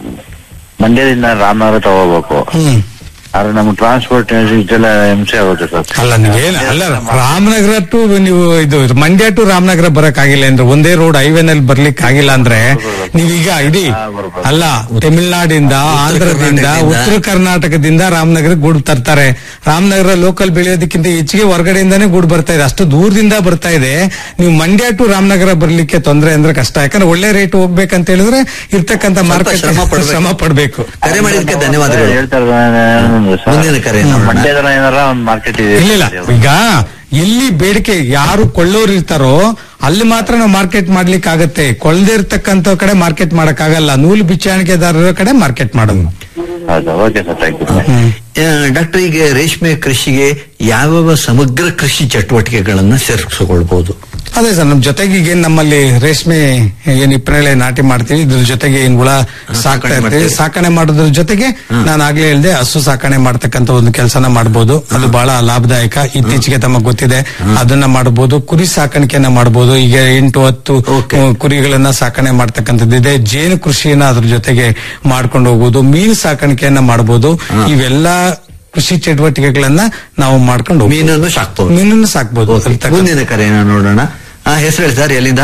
ಮಂಡ್ಯದಿಂದ ರಾಮನಗರ ತಗೋಬೇಕು
ಹ್ಮ್
ಆದ್ರೆ ನಮ್ಗೆ ಟ್ರಾನ್ಸ್ಪೋರ್ಟ್ ಇದೆಲ್ಲ ಹಿಂಸೆ ಆಗುತ್ತೆ ಸರ್
ಅಲ್ಲ ನೀವೇನು ಅಲ್ಲ ರಾಮನಗರ ಟು ನೀವು ಇದು ಮಂಡ್ಯ ಟು ರಾಮನಗರ ಬರಕ್ ಆಗಿಲ್ಲ ಅಂದ್ರೆ ಒಂದೇ ರೋಡ್ ಹೈವೇನಲ್ಲಿ ಬರ್ಲಿಕ್ಕೆ ಆಗಿಲ್ಲ ಅಂದ್ರೆ ನೀವೀಗ ಇಡೀ ಅಲ್ಲ ತಮಿಳ್ನಾಡಿಂದ ಆಂಧ್ರದಿಂದ
ಕರ್ನಾಟಕದಿಂದ.
ಉತ್ತರ ಕರ್ನಾಟಕದಿಂದ ರಾಮನಗರ ಗೂಡು ತರ್ತಾರೆ ರಾಮನಗರ ಲೋಕಲ್ ಬೆಳೆಯೋದಕ್ಕಿಂತ ಹೆಚ್ಚಿಗೆ ಹೊರಗಡೆಯಿಂದಾನೇ ಗೂಡು ಬರ್ತಾ ಇದೆ ಅಷ್ಟು ದೂರದಿಂದ ಬರ್ತಾ ಇದೆ ನೀವು ಮಂಡ್ಯ ಟು ರಾಮನಗರ ಬರ್ಲಿಕ್ಕೆ ತೊಂದರೆ ಅಂದ್ರೆ ಕಷ್ಟ ಯಾಕಂದ್ರೆ ಒಳ್ಳೆ ರೇಟ್ ಹೋಗ್ಬೇಕಂತ ಹೇಳಿದ್ರೆ ಇರ್ತಕ್ಕಂತ ಮಾರ್ಕೆಟ್
ಶ್ರಮ ಪಡ್ಬೇಕು.
ಶ್ರಮ ಪಡ್ಬೇಕು
ಕರೆ ಮಾಡಿದ್ದಕ್ಕೆ ಧನ್ಯವಾದಗಳು
ಹೇಳ್ತಾ ಇರೋದು ಸರ್
ಮುಂದಿನ ಕರೆ ನೋಡೋಣ.
ಮಂಡ್ಯದ ಏನಾರ ಒಂದು ಮಾರ್ಕೆಟ್ ಇದೆ
ಇಲ್ಲ ಇಲ್ಲ ಈಗ ಎಲ್ಲಿ ಬೇಡಿಕೆ ಯಾರು ಕೊಳ್ಳೋರು ಇರ್ತಾರೋ ಅಲ್ಲಿ ಮಾತ್ರ ನಾವು ಮಾರ್ಕೆಟ್ ಮಾಡ್ಲಿಕ್ಕೆ ಆಗತ್ತೆ ಕೊಳ್ಳದೆ ಇರ್ತಕ್ಕಂಥ ಕಡೆ ಮಾರ್ಕೆಟ್ ಮಾಡಕ್ ಆಗಲ್ಲ ನೂಲು ಬಿಚ್ಚಾಣಿಕೆದಾರರ ಕಡೆ ಮಾರ್ಕೆಟ್ ಮಾಡೋದು
ಹೌದಾ okay sir thank you
doctor ಈಗ ರೇಷ್ಮೆ ಕೃಷಿಗೆ ಯಾವ್ಯಾವ ಸಮಗ್ರ ಕೃಷಿ ಚಟುವಟಿಕೆಗಳನ್ನ ಸೇರಿಸಿಕೊಳ್ಬಹುದು
ಅದೇ ಸರ್ ನಮ್ ಜೊತೆಗೆ ಈಗ ಏನ್ ನಮ್ಮಲ್ಲಿ ರೇಷ್ಮೆ ಏನ್ ಇಪ್ಪನೇಳೆ ನಾಟಿ ಮಾಡ್ತೀವಿ ಇದ್ರ ಜೊತೆಗೆ ಏನ್ ಹುಳ ಸಾಕ್ತಾ ಇರ್ತೀವಿ
ಮಾಡ್ತೀವಿ.
ಸಾಕಣೆ ಮಾಡೋದ್ರ ಜೊತೆಗೆ ನಾನು ಆಗ್ಲೇ ಹೇಳ್ದೆ ಹಸು ಸಾಕಣೆ ಮಾಡ್ತಕ್ಕಂತ ಒಂದು ಕೆಲಸನ ಮಾಡಬಹುದು ಅದು ಬಹಳ ಲಾಭದಾಯಕ ಇತ್ತೀಚೆಗೆ ತಮಗೆ ಗೊತ್ತಿದೆ ಅದನ್ನ ಮಾಡಬಹುದು ಕುರಿ ಸಾಕಾಣಿಕೆಯನ್ನ ಮಾಡಬಹುದು ಈಗ ಎಂಟು ಹತ್ತು
Okay.
ಅಹ್, ಕುರಿಗಳನ್ನ ಸಾಕಣೆ ಮಾಡ್ತಕ್ಕಂಥದ್ದಿದೆ ಜೇನು ಕೃಷಿಯನ್ನ ಅದ್ರ ಜೊತೆಗೆ ಮಾಡ್ಕೊಂಡು ಹೋಗ್ಬೋದು ಮೀನು ಸಾಕಾಣಿಕೆಯನ್ನ ಮಾಡಬಹುದು ಇವೆಲ್ಲ ಕೃಷಿ ಚಟುವಟಿಕೆಗಳನ್ನ ನಾವು ಮಾಡ್ಕೊಂಡು ಹೋಗ್ಬೋದು.
ಮೀನನ್ನು ಸಾಕ್ಬಹುದು
ಮೀನನ್ನು ಸಾಕ್ಬೋದು ಅದ್ರಲ್ಲಿ ತಕ್ಕ-
ಮುಂದಿನ ಕರೆಯನ್ನು ನೋಡೋಣ ಆ ಹೆಸರು ಹೇಳಿ ಸರ್ ಎಲ್ಲಿಂದ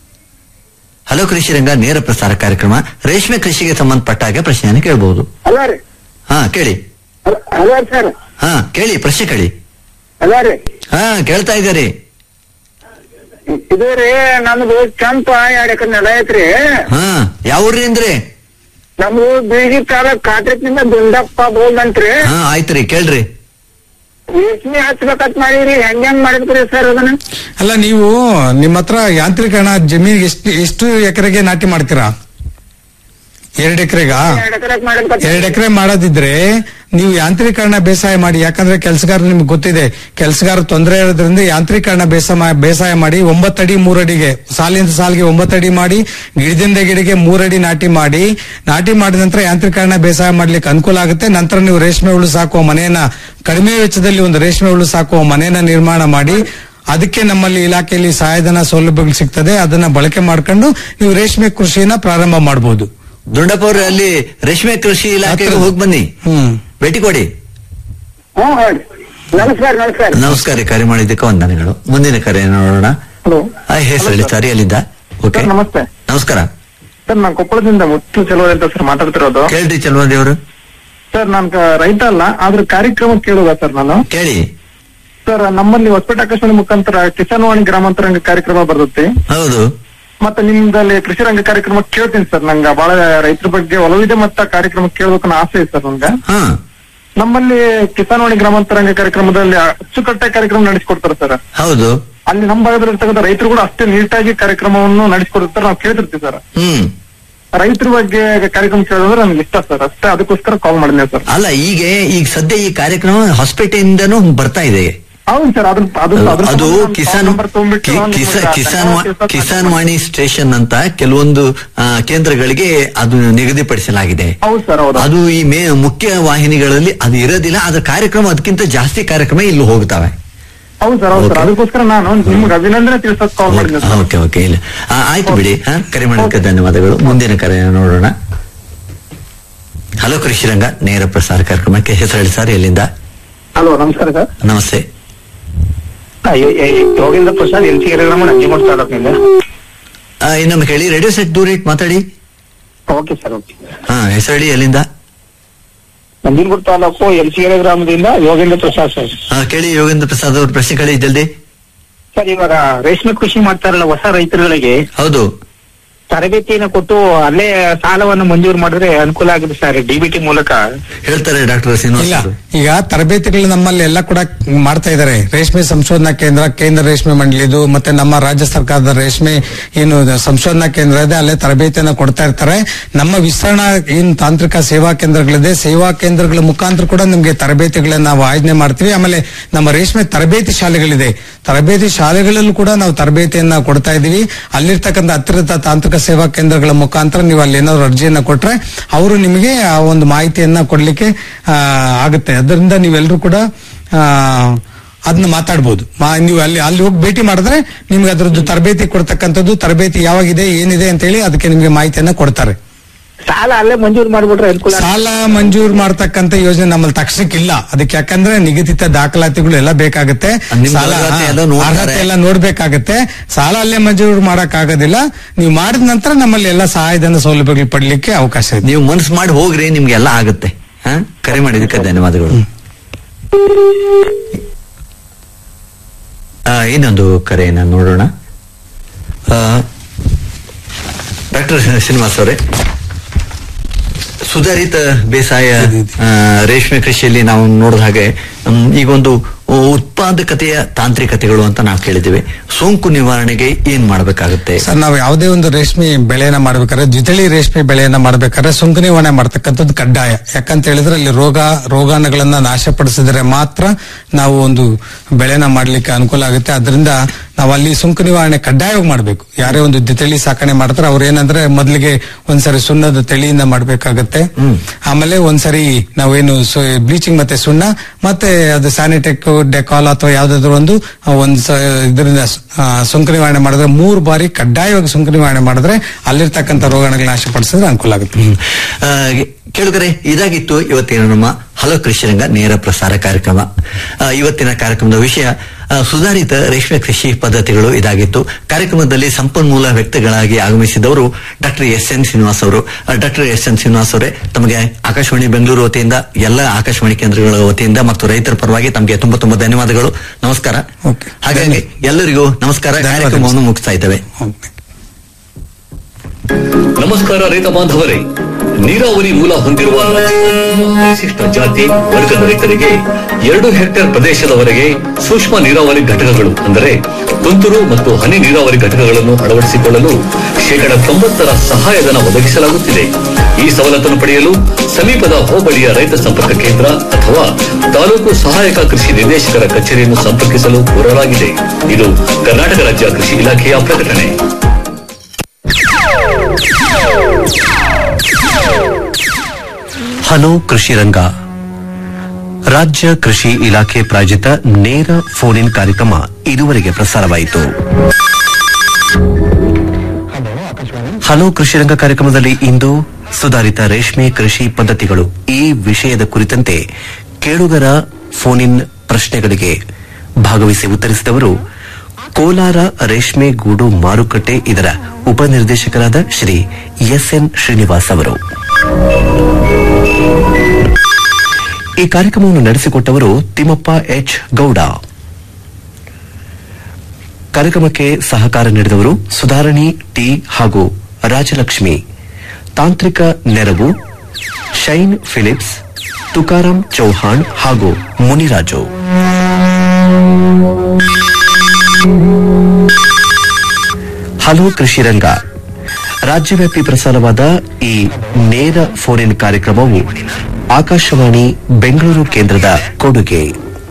ಹಲೋ ಕೃಷಿ ರಂಗ ನೇರ ಪ್ರಸಾರ ಕಾರ್ಯಕ್ರಮ ರೇಷ್ಮೆ ಕೃಷಿಗೆ ಸಂಬಂಧಪಟ್ಟ ಹಾಗೆ ಪ್ರಶ್ನೆಯನ್ನು ಕೇಳಬಹುದು
ಅಲ್ಲ ರೀ
ಹಾ ಕೇಳಿ
ಅಲ್ಲ ಸರ್
ಹಾ ಕೇಳಿ ಪ್ರಶ್ನೆ ಕೇಳಿ
ಅಲ್ಲ ರೀ
ಹಾ ಕೇಳ್ತಾ ಇದ್ದೀರಿ
ಇದು ರೀ ನಮ್ದು ಕೆಂಪ ಎರಡ್ ಎಕರೆ ನೆಲ ಐತ್ರಿ
ಹಾ ಯಾವ ಊರ್ರಿ ಅಂದ್ರಿ
ನಮ್ದು ಬೀಗಿ ತಾಲೂಕ್ ಕಾಟ್ರಿಕ್ನಿಂದ ದುಂಡಪ್ಪ ಬೋಲ್ಡ್ ಅಂತ್ರಿ
ಹಾ ಆಯ್ತ್ರಿ ಕೇಳ್ರಿ
ರೇಷ್ಮೆ ಹಚ್ಬೇಕಂತ ಮಾಡಿರಿ ಹೆಂಗ್ ಹೆಂಗ್ ಮಾಡಿದ್ರಿ ಸರ್ ಅದನ್ನ
ಅಲ್ಲ ನೀವು ನಿಮ್ಮ ಹತ್ರ ಯಾಂತ್ರೀಕರಣ ಜಮೀನಿಗೆ ಎಷ್ಟು ಎಷ್ಟು ಎಕರೆಗೆ ನಾಟಿ ಮಾಡ್ತೀರಾ ಎರಡ್ ಎಕರೆಗ
ಎರಡ್ ಎಕರೆ ಮಾಡಿದ್ರಿ
ಎರಡ್ ಎಕರೆ ಮಾಡೋದಿದ್ರೆ ನೀವು ಯಾಂತ್ರೀಕರಣ ಬೇಸಾಯ ಮಾಡಿ ಯಾಕಂದ್ರೆ ಕೆಲಸಗಾರ ನಿಮ್ಗೆ ಗೊತ್ತಿದೆ ಕೆಲಸಗಾರ ತೊಂದರೆ ಇರೋದ್ರಿಂದ ಯಾಂತ್ರೀಕರಣ ಬೇಸಾಯ ಬೇಸಾಯ ಮಾಡಿ ಒಂಬತ್ತಡಿ ಮೂರಡಿಗೆ ಸಾಲಿಂದ ಸಾಲಿಗೆ ಒಂಬತ್ತಡಿ ಮಾಡಿ ಗಿಡದಿಂದ ಗಿಡಕ್ಕೆ ಮೂರಡಿ ನಾಟಿ ಮಾಡಿ ನಾಟಿ ಮಾಡಿದ ನಂತರ ಯಾಂತ್ರೀಕರಣ ಬೇಸಾಯ ಮಾಡ್ಲಿಕ್ಕೆ ಅನುಕೂಲ ಆಗುತ್ತೆ ನಂತರ ನೀವು ರೇಷ್ಮೆ ಹುಳು ಸಾಕುವ ಮನೆಯನ್ನ ಕಡಿಮೆ ವೆಚ್ಚದಲ್ಲಿ ಒಂದು ರೇಷ್ಮೆ ಹುಳು ಸಾಕುವ ಮನೆಯನ್ನ ನಿರ್ಮಾಣ ಮಾಡಿ ಅದಕ್ಕೆ ನಮ್ಮಲ್ಲಿ ಇಲಾಖೆಯಲ್ಲಿ ಸಹಾಯಧನ ಸೌಲಭ್ಯಗಳು ಸಿಗ್ತದೆ ಅದನ್ನ ಬಳಕೆ ಮಾಡ್ಕೊಂಡು ನೀವು ರೇಷ್ಮೆ ಕೃಷಿಯನ್ನ ಪ್ರಾರಂಭ ಮಾಡಬಹುದು
ದುಂಡಪ್ಪ ಅವ್ರೆ ಅಲ್ಲಿ ರೇಷ್ಮೆ ಕೃಷಿ ಇಲಾಖೆಗೆ ಹೋಗಿ ಬನ್ನಿ
ಹ್ಮ್
ಭೇಟಿ ಕೊಡಿ
ಹ್ಮ್ ಹೇಳಿ ನಮಸ್ಕಾರ ನಮಸ್ಕಾರ
ನಮಸ್ಕಾರ ಕರೆ ಮಾಡಿದ್ದಕ್ಕೆ ವಂದನೆಗಳು ಮುಂದಿನ ಕರೆ ನೋಡೋಣ
ಹಲೋ
ಆ, ಹೆಸರು ಹೇಳಿ ಸರ್ ಎಲ್ಲಿದ್ದ ಓಕೆ
ಸರ್ ನಮಸ್ತೆ
ನಮಸ್ಕಾರ
ಸರ್ ನಾನು ಕೊಪ್ಪಳದಿಂದ ಮುತ್ತು ಚಲೋ ಅಂತ ಸರ್ ಮಾತಾಡ್ತಿರೋದು
ಕೇಳ್ರಿ ಚಲುವದೇವರು
ಸರ್ ನಾನ್ ಕ- ರೈತ ಅಲ್ಲ ಆದ್ರೆ ಕಾರ್ಯಕ್ರಮ ಕೇಳುವ ಸರ್ ನಾನು
ಕೇಳಿ
ಸರ್ ನಮ್ಮಲ್ಲಿ ಹೊಸಪೇಟೆ ಆಕಾಶವಾಣಿ ಮುಖಾಂತರ ಕಿಸಾನ್ ವಾಣಿ ಗ್ರಾಮಾಂತರಂಗ ಕಾರ್ಯಕ್ರಮ ಬರುತ್ತೆ
ಹೌದು
ಮತ್ತೆ ನಿಮ್ದಲ್ಲಿ ಕೃಷಿ ರಂಗ ಕಾರ್ಯಕ್ರಮ ಕೇಳ್ತೀನಿ ಸರ್ ನಂಗೆ ಬಹಳ ರೈತರ ಬಗ್ಗೆ ಒಲವಿದೆ ಮತ್ತೆ ಆ ಕಾರ್ಯಕ್ರಮ ಕೇಳ್ಬೇಕು ಅನ್ನೋ ಆಸೆ ಇದೆ ಸರ್ ನನ್ಗೆ
ಹಾ
ನಮ್ಮಲ್ಲಿ ಕಿಸಾನ್ ವಾಣಿ ಗ್ರಾಮಾಂತರಂಗ ಕಾರ್ಯಕ್ರಮದಲ್ಲಿ ಅಚ್ಚುಕಟ್ಟೆ ಕಾರ್ಯಕ್ರಮ ನಡೆಸಿಕೊಡ್ತಾರೆ ಸರ್
ಹೌದು
ಅಲ್ಲಿ ನಮ್ಮ ಭಾಗದಲ್ಲಿರ್ತಕ್ಕಂಥ ರೈತರು ಕೂಡ ಅಷ್ಟೇ ನೀಟಾಗಿ ಕಾರ್ಯಕ್ರಮವನ್ನು ನಡೆಸಿಕೊಡ್ತಾರೆ ನಾವು ಕೇಳ್ತಿರ್ತೀವಿ ಸರ್
ಹ್ಮ್
ರೈತರ ಬಗ್ಗೆ ಕಾರ್ಯಕ್ರಮ ಕೇಳೋದ್ರೆ ನನ್ಗೆ ಇಷ್ಟ ಸರ್ ಅಷ್ಟೇ ಅದಕ್ಕೋಸ್ಕರ ಕಾಲ್ ಮಾಡಿದ್ದೆ ಸರ್
ಅಲ್ಲ ಈಗ ಈಗ ಸದ್ಯ ಈ ಕಾರ್ಯಕ್ರಮ ಹೊಸಪೇಟೆಯಿಂದನೂ ಬರ್ತಾ ಇದೆ
ಹೌದು ಸರ್ ಅದನ್ನ ಅದು ಅದ್ರ
ಅದು
ಸಂಬಂಧ ನಾನು
ಕಿಸಾನ್
phone number ತಗೊಂಡ್ಬಿಟ್ಟು
ಕಿ-
ನಿಮ್ಗೆ
ಕಿಸಾ- ಕಿಸಾನ್ ವಾ-
ಧನ್ಯವಾದ ತಿಳಿಸೋಕೆ
ಕಿಸಾನ್ ವಾಣಿ ಸ್ಟೇಷನ್ ಅಂತ ಕೆಲವೊಂದು ಆ, ಕೇಂದ್ರಗಳಿಗೆ ಅದು ನಿಗದಿಪಡಿಸಲಾಗಿದೆ
ಹೌದು ಸರ್ ಹೌದು
ಅದು ಈ ಮೇ ಮುಖ್ಯ ವಾಹಿನಿಗಳಲ್ಲಿ ಅದು ಇರೋದಿಲ್ಲ ಅದ್ರ ಕಾರ್ಯಕ್ರಮ ಅದಕ್ಕಿಂತ ಜಾಸ್ತಿ ಕಾರ್ಯಕ್ರಮ ಇಲ್ಲಿ ಹೋಗ್ತವೆ
ಹೌದು ಸರ್ ಹೌದು ಸರ್
Okay.
ಅದಕ್ಕೋಸ್ಕರ ನಾನು ನಿಮ್ಗೆ ಅಭಿನಂದನೆ ತಿಳಿಸೋಕೆ ಕಾಲ್ ಮಾಡಿದ್ದೆ ಸರ್
ಓಕೆ ಓಕೆ ಇಲ್ಲ ಆ, ಆಯ್ತು ಬಿಡಿ ಹಾ, ಕರೆ ಮಾಡೋದಕ್ಕೆ ಧನ್ಯವಾದಗಳು ಮುಂದಿನ ಕರೆ ನೋಡೋಣ ಹಲೋ ಕೃಷಿರಂಗ ನೇರ ಪ್ರಸಾರ ಕಾರ್ಯಕ್ರಮಕ್ಕೆ ಹೆಸರು ಹೇಳಿ ಸರ್ ಎಲ್ಲಿಂದ
ಹಲೋ ನಮಸ್ಕಾರ ಸರ್
ನಮಸ್ತೆ
ಯೋಗೇಂದ್ರ ಪ್ರಸಾದ್ ಎಲ್ ಸಿ ಗ್ರಾಮ ನಂಜನಗೂಡು ತಾಲೂಕಿನಿಂದ
ಆ, ಇನ್ನೊಮ್ಮೆ ಹೇಳಿ ರೇಡಿಯೋ ಸೆಟ್ ದೂರ ಇಟ್ಟು ಮಾತಾಡಿ
ಓಕೆ ಸರ್ ಓಕೆ
ಹಾ ಹೆಸರು ಹೇಳಿ ಎಲ್ಲಿಂದ
ನಂಜನಗೂಡು ತಾಲೂಕು ಎಲ್ ಸಿ ಗ್ರಾಮದಿಂದ ಯೋಗೇಂದ್ರ ಪ್ರಸಾದ್ ಸರ್
ಹಾ, ಕೇಳಿ ಯೋಗೇಂದ್ರ ಪ್ರಸಾದ್ ಅವ್ರ ಪ್ರಶ್ನೆ ಕೇಳಿ ಜಲ್ದಿ
ಸರ್ ಇವಾಗ ರೇಷ್ಮೆ ಕೃಷಿ ಮಾಡ್ತಾರಲ್ಲ ಹೊಸ ರೈತರುಗಳಿಗೆ
ಹೌದು
ತರಬೇತಿಯನ್ನು ಕೊಟ್ಟು ಅಲ್ಲೇ ಸಾಲವನ್ನು ಮಂಜೂರು ಮಾಡಿದ್ರೆ ಅನುಕೂಲ ಆಗಿದೆ ಸರ್ ಡಿಬಿಟಿ ಮೂಲಕ
ಹೇಳ್ತಾರೆ ಡಾಕ್ಟರ್ ಶ್ರೀನಿವಾಸ್
ಇಲ್ಲ
ಅವರು.
ಈಗ ತರಬೇತಿಗಳು ನಮ್ಮಲ್ಲಿ ಎಲ್ಲ ಕೂಡ ಮಾಡ್ತಾ ಇದ್ದಾರೆ ರೇಷ್ಮೆ ಸಂಶೋಧನಾ ಕೇಂದ್ರ ಕೇಂದ್ರ ರೇಷ್ಮೆ ಮಂಡಳಿದು ಮತ್ತೆ ನಮ್ಮ ರಾಜ್ಯ ಸರ್ಕಾರದ ರೇಷ್ಮೆ ಏನು ಸಂಶೋಧನಾ ಕೇಂದ್ರ ಇದೆ ಅಲ್ಲೇ ತರಬೇತಿಯನ್ನ ಕೊಡ್ತಾ ಇರ್ತಾರೆ ನಮ್ಮ ವಿಸ್ತರಣಾ ಏನ್ ತಾಂತ್ರಿಕ ಸೇವಾ ಕೇಂದ್ರಗಳಿದೆ ಸೇವಾ ಕೇಂದ್ರಗಳ ಮುಖಾಂತರ ಕೂಡ ನಿಮ್ಗೆ ತರಬೇತಿಗಳನ್ನ ನಾವು ಆಯೋಜನೆ ಮಾಡ್ತೀವಿ ಆಮೇಲೆ ನಮ್ಮ ರೇಷ್ಮೆ ತರಬೇತಿ ಶಾಲೆಗಳಿದೆ ತರಬೇತಿ ಶಾಲೆಗಳಲ್ಲೂ ಕೂಡ ನಾವು ತರಬೇತಿಯನ್ನ ಕೊಡ್ತಾ ಇದೀವಿ ಅಲ್ಲಿರ್ತಕ್ಕಂಥ ಹತ್ತಿರದ ತಾಂತ್ರಿಕ ಸೇವಾ ಕೇಂದ್ರಗಳ ಮುಖಾಂತರ ನೀವು ಅಲ್ಲಿ ಏನಾದ್ರು ಅರ್ಜಿಯನ್ನ ಕೊಟ್ರೆ ಅವರು ನಿಮಗೆ ಆ ಒಂದು ಮಾಹಿತಿಯನ್ನ ಕೊಡ್ಲಿಕ್ಕೆ ಆ, ಆಗುತ್ತೆ ಅದರಿಂದ ನೀವೆಲ್ಲರೂ ಕೂಡ ಆ, ಅದನ್ನ ಮಾತಾಡ್ಬೋದು ಮಾ- ನೀವು ಅಲ್ಲಿ ಅಲ್ಲಿ ಹೋಗಿ ಭೇಟಿ ಮಾಡಿದ್ರೆ ನಿಮ್ಗೆ ಅದರದ್ದು ತರಬೇತಿ ಕೊಡ್ತಕ್ಕಂಥದ್ದು ತರಬೇತಿ ಯಾವಾಗಿದೆ ಏನಿದೆ ಅಂತ ಹೇಳಿ ಅದಕ್ಕೆ ನಿಮ್ಗೆ ಮಾಹಿತಿಯನ್ನ ಕೊಡ್ತಾರೆ
ಸಾಲ ಅಲ್ಲೇ ಮಂಜೂರು ಮಾಡ್ಬಿಟ್ರೆ ಅನುಕೂಲ
ಸಾಲ ಮಂಜೂರು ಮಾಡ್ತಕ್ಕಂಥ ಯೋಜನೆ ನಮ್ಮಲ್ಲಿ ತಕ್ಷಣಕ್ಕಿಲ್ಲ ಅದಕ್ಕೆ ಯಾಕಂದ್ರೆ ನಿಗದಿತ ದಾಖಲಾತಿಗಳು ಎಲ್ಲ ಬೇಕಾಗುತ್ತೆ
ನಿಮ್ಮ
ಸಾಲ
ಅರ್ಹತೆ ಎಲ್ಲ
ಹಾ,
ನೋಡ್ತಾರೆ.
ಅರ್ಹತೆ ಎಲ್ಲ ನೋಡ್ಬೇಕಾಗತ್ತೆ ಸಾಲ ಅಲ್ಲೇ ಮಂಜೂರು ಮಾಡಕ್ ಆಗೋದಿಲ್ಲ ನೀವು ಮಾಡಿದ ನಂತರ ನಮ್ಮಲ್ಲಿ ಎಲ್ಲ ಸಹಾಯಧನ ಸೌಲಭ್ಯಗಳು ಪಡ್ಲಿಕ್ಕೆ ಅವಕಾಶ ಇದೆ
ನೀವು ಮನ್ಸು ಮಾಡಿ ಹೋಗ್ರಿ ನಿಮ್ಗೆ ಎಲ್ಲ ಆಗುತ್ತೆ ಹಾ? ಕರೆ ಮಾಡಿದಕ್ಕೆ ಧನ್ಯವಾದಗಳು ಆ, ಇನ್ನೊಂದು ಕರೆಯನ್ನ ನೋಡೋಣ ಡಾಕ್ಟರ್ ಶ್ರೀನಿವಾಸ್ ಅವರೇ ಸುಧಾರಿತ ಬೇಸಾಯ ಆ, ರೇಷ್ಮೆ ಕೃಷಿಯಲ್ಲಿ ನಾವು ನೋಡಿದ ಹಾಗೆ ಹ್ಮ್, ಈಗ ಒಂದು ಉತ್ಪಾದಕತೆಯ ತಾಂತ್ರಿಕತೆಗಳು ಅಂತ ನಾವು ಕೇಳಿದ್ದೀವಿ ಸೋಂಕು ನಿವಾರಣೆಗೆ ಏನ್ ಮಾಡಬೇಕಾಗುತ್ತೆ
ಸರ್ ನಾವು ಯಾವುದೇ ಒಂದು ರೇಷ್ಮೆ ಬೆಳೆಯನ್ನ ಮಾಡ್ಬೇಕಾದ್ರೆ ದ್ವಿತಳಿ ರೇಷ್ಮೆ ಬೆಳೆಯನ್ನ ಮಾಡ್ಬೇಕಾದ್ರೆ ಸುಂಕ ನಿವಾರಣೆ ಮಾಡ್ತಕ್ಕಂಥದ್ದು ಕಡ್ಡಾಯ ಯಾಕಂತ ಹೇಳಿದ್ರೆ ಅಲ್ಲಿ ರೋಗ ರೋಗಾಣುಗಳನ್ನ ನಾಶಪಡಿಸಿದ್ರೆ ಮಾತ್ರ ನಾವು ಒಂದು ಬೆಳೆನ ಮಾಡ್ಲಿಕ್ಕೆ ಅನುಕೂಲ ಆಗುತ್ತೆ ಅದರಿಂದ ನಾವು ಅಲ್ಲಿ ಸುಂಕ ನಿವಾರಣೆ ಕಡ್ಡಾಯವಾಗಿ ಮಾಡಬೇಕು ಯಾರೇ ಒಂದು ದ್ವಿತಳಿ ಸಾಕಣೆ ಮಾಡ್ತಾರೆ ಅವ್ರು ಏನಂದ್ರೆ ಮೊದಲಿಗೆ ಒಂದ್ಸರಿ ಸುಣ್ಣದ ತಳಿಯಿಂದ ಮಾಡ್ಬೇಕಾಗತ್ತೆ ಆಮೇಲೆ ಒಂದ್ಸರಿ ನಾವೇನು ಬ್ಲೀಚಿಂಗ್ ಮತ್ತೆ ಸುಣ್ಣ ಮತ್ತೆ ಅದು ಸ್ಯಾನಿಟೆಕ್ ಡೆಕಾಲ್ ಅಥವಾ ಯಾವ್ದಾದ್ರು ಒಂದು ಆ, ಒಂದ್ ಸ- ಇದರಿಂದ ಆ, ಸೋಂಕು ನಿವಾರಣೆ ಮಾಡಿದ್ರೆ ಮೂರು ಬಾರಿ ಕಡ್ಡಾಯವಾಗಿ ಸೋಂಕು ನಿವಾರಣೆ ಮಾಡಿದ್ರೆ ಅಲ್ಲಿರ್ತಕ್ಕಂಥ ರೋಗಾಣುಗಳನ್ನ ನಾಶಪಡಿಸಿದ್ರೆ ಅನುಕೂಲ ಆಗುತ್ತೆ
ಆ, ಕೇಳುಗರೆ ಇದಾಗಿತ್ತು ಇವತ್ತಿನ ನಮ್ಮ ಹಲೋ ಕೃಷಿರಂಗ ನೇರ ಪ್ರಸಾರ ಕಾರ್ಯಕ್ರಮ ಆ, ಇವತ್ತಿನ ಕಾರ್ಯಕ್ರಮದ ವಿಷಯ ಆ, ಸುಧಾರಿತ ರೇಷ್ಮೆ ಕೃಷಿ ಪದ್ಧತಿಗಳು ಇದಾಗಿತ್ತು ಕಾರ್ಯಕ್ರಮದಲ್ಲಿ ಸಂಪನ್ಮೂಲ ವ್ಯಕ್ತಿಗಳಾಗಿ ಆಗಮಿಸಿದವರು ಡಾಕ್ಟರ್ ಎಸ್ ಎನ್ ಶ್ರೀನಿವಾಸ್ ಅವರು ಡಾಕ್ಟರ್ ಎಸ್ ಎನ್ ಶ್ರೀನಿವಾಸ್ ಅವರೇ ತಮಗೆ ಆಕಾಶವಾಣಿ ಬೆಂಗಳೂರು ವತಿಯಿಂದ ಎಲ್ಲ ಆಕಾಶವಾಣಿ ಕೇಂದ್ರಗಳ ವತಿಯಿಂದ ಮತ್ತು ರೈತರ ಪರವಾಗಿ ತಮಗೆ ತುಂಬಾ ತುಂಬಾ ಧನ್ಯವಾದಗಳು ನಮಸ್ಕಾರ
Okay.
ಹಾಗಾಗಿ ಎಲ್ಲರಿಗೂ ನಮಸ್ಕಾರ
ಧನ್ಯವಾದಗಳು.
ಕಾರ್ಯಕ್ರಮವನ್ನು ಮುಗಿಸ್ತಾ ಇದ್ದೇವೆ
ನಮಸ್ಕಾರ ರೈತ ಬಾಂಧವರೇ ನೀರಾವರಿ ಮೂಲ ಹೊಂದಿರುವ ವಿಶಿಷ್ಟ ಜಾತಿ ವರ್ಗದ ರೈತರಿಗೆ ಎರಡು ಹೆಕ್ಟೇರ್ ಪ್ರದೇಶದವರೆಗೆ ಸೂಕ್ಷ್ಮ ನೀರಾವರಿ ಘಟಕಗಳು ಅಂದರೆ ತುಂತುರು ಮತ್ತು ಹನಿ ನೀರಾವರಿ ಘಟಕಗಳನ್ನು ಅಳವಡಿಸಿಕೊಳ್ಳಲು ಶೇಕಡ ತೊಂಬತ್ತರ ಸಹಾಯಧನ ಒದಗಿಸಲಾಗುತ್ತಿದೆ ಈ ಸವಲತ್ತನ್ನು ಪಡೆಯಲು ಸಮೀಪದ ಹೋಬಳಿಯ ರೈತ ಸಂಪರ್ಕ ಕೇಂದ್ರ ಅಥವಾ ತಾಲೂಕು ಸಹಾಯಕ ಕೃಷಿ ನಿರ್ದೇಶಕರ ಕಚೇರಿಯನ್ನು ಸಂಪರ್ಕಿಸಲು ಕೋರಲಾಗಿದೆ ಇದು ಕರ್ನಾಟಕ ರಾಜ್ಯ ಕೃಷಿ ಇಲಾಖೆಯ ಪ್ರಕಟಣೆ
ಹಲೋ ಕೃಷಿ ರಂಗ ರಾಜ್ಯ ಕೃಷಿ ಇಲಾಖೆ ಪ್ರಾಯೋಜಿತ ನೇರ ಫೋನ್ ಇನ್ ಕಾರ್ಯಕ್ರಮ ಇದುವರೆಗೆ ಪ್ರಸಾರವಾಯಿತು ಹಲೋ ಕೃಷಿ ರಂಗ ಕಾರ್ಯಕ್ರಮದಲ್ಲಿ ಇಂದು ಸುಧಾರಿತ ರೇಷ್ಮೆ ಕೃಷಿ ಪದ್ಧತಿಗಳು ಈ ವಿಷಯದ ಕುರಿತಂತೆ ಕೇಳುಗರ ಫೋನ್ ಇನ್ ಪ್ರಶ್ನೆಗಳಿಗೆ ಭಾಗವಹಿಸಿ ಉತ್ತರಿಸಿದವರು ಕೋಲಾರ ರೇಷ್ಮೆ ಗೂಡು ಮಾರುಕಟ್ಟೆ ಇದರ ಉಪನಿರ್ದೇಶಕರಾದ ಶ್ರೀ ಎಸ್ಎನ್ ಶ್ರೀನಿವಾಸ್ ಅವರು ಈ ಕಾರ್ಯಕ್ರಮವನ್ನು ನಡೆಸಿಕೊಟ್ಟವರು ತಿಮ್ಮಪ್ಪ ಎಚ್ ಗೌಡ ಕಾರ್ಯಕ್ರಮಕ್ಕೆ ಸಹಕಾರ ನೀಡಿದವರು ಸುಧಾರಣಿ ಟಿ ಹಾಗೂ ರಾಜಲಕ್ಷ್ಮಿ ತಾಂತ್ರಿಕ ನೆರವು ಶೈನ್ ಫಿಲಿಪ್ಸ್ ತುಕಾರಾಂ ಚೌಹಾಣ್ ಹಾಗೂ ಮುನಿರಾಜು ಹಲೋ ಕೃಷಿ ರಂಗ ರಾಜ್ಯವ್ಯಾಪಿ ಪ್ರಸಾರವಾದ ಈ ನೇರ ಫೋನ್ ಇನ್ ಕಾರ್ಯಕ್ರಮವು ಆಕಾಶವಾಣಿ ಬೆಂಗಳೂರು ಕೇಂದ್ರದ ಕೊಡುಗೆ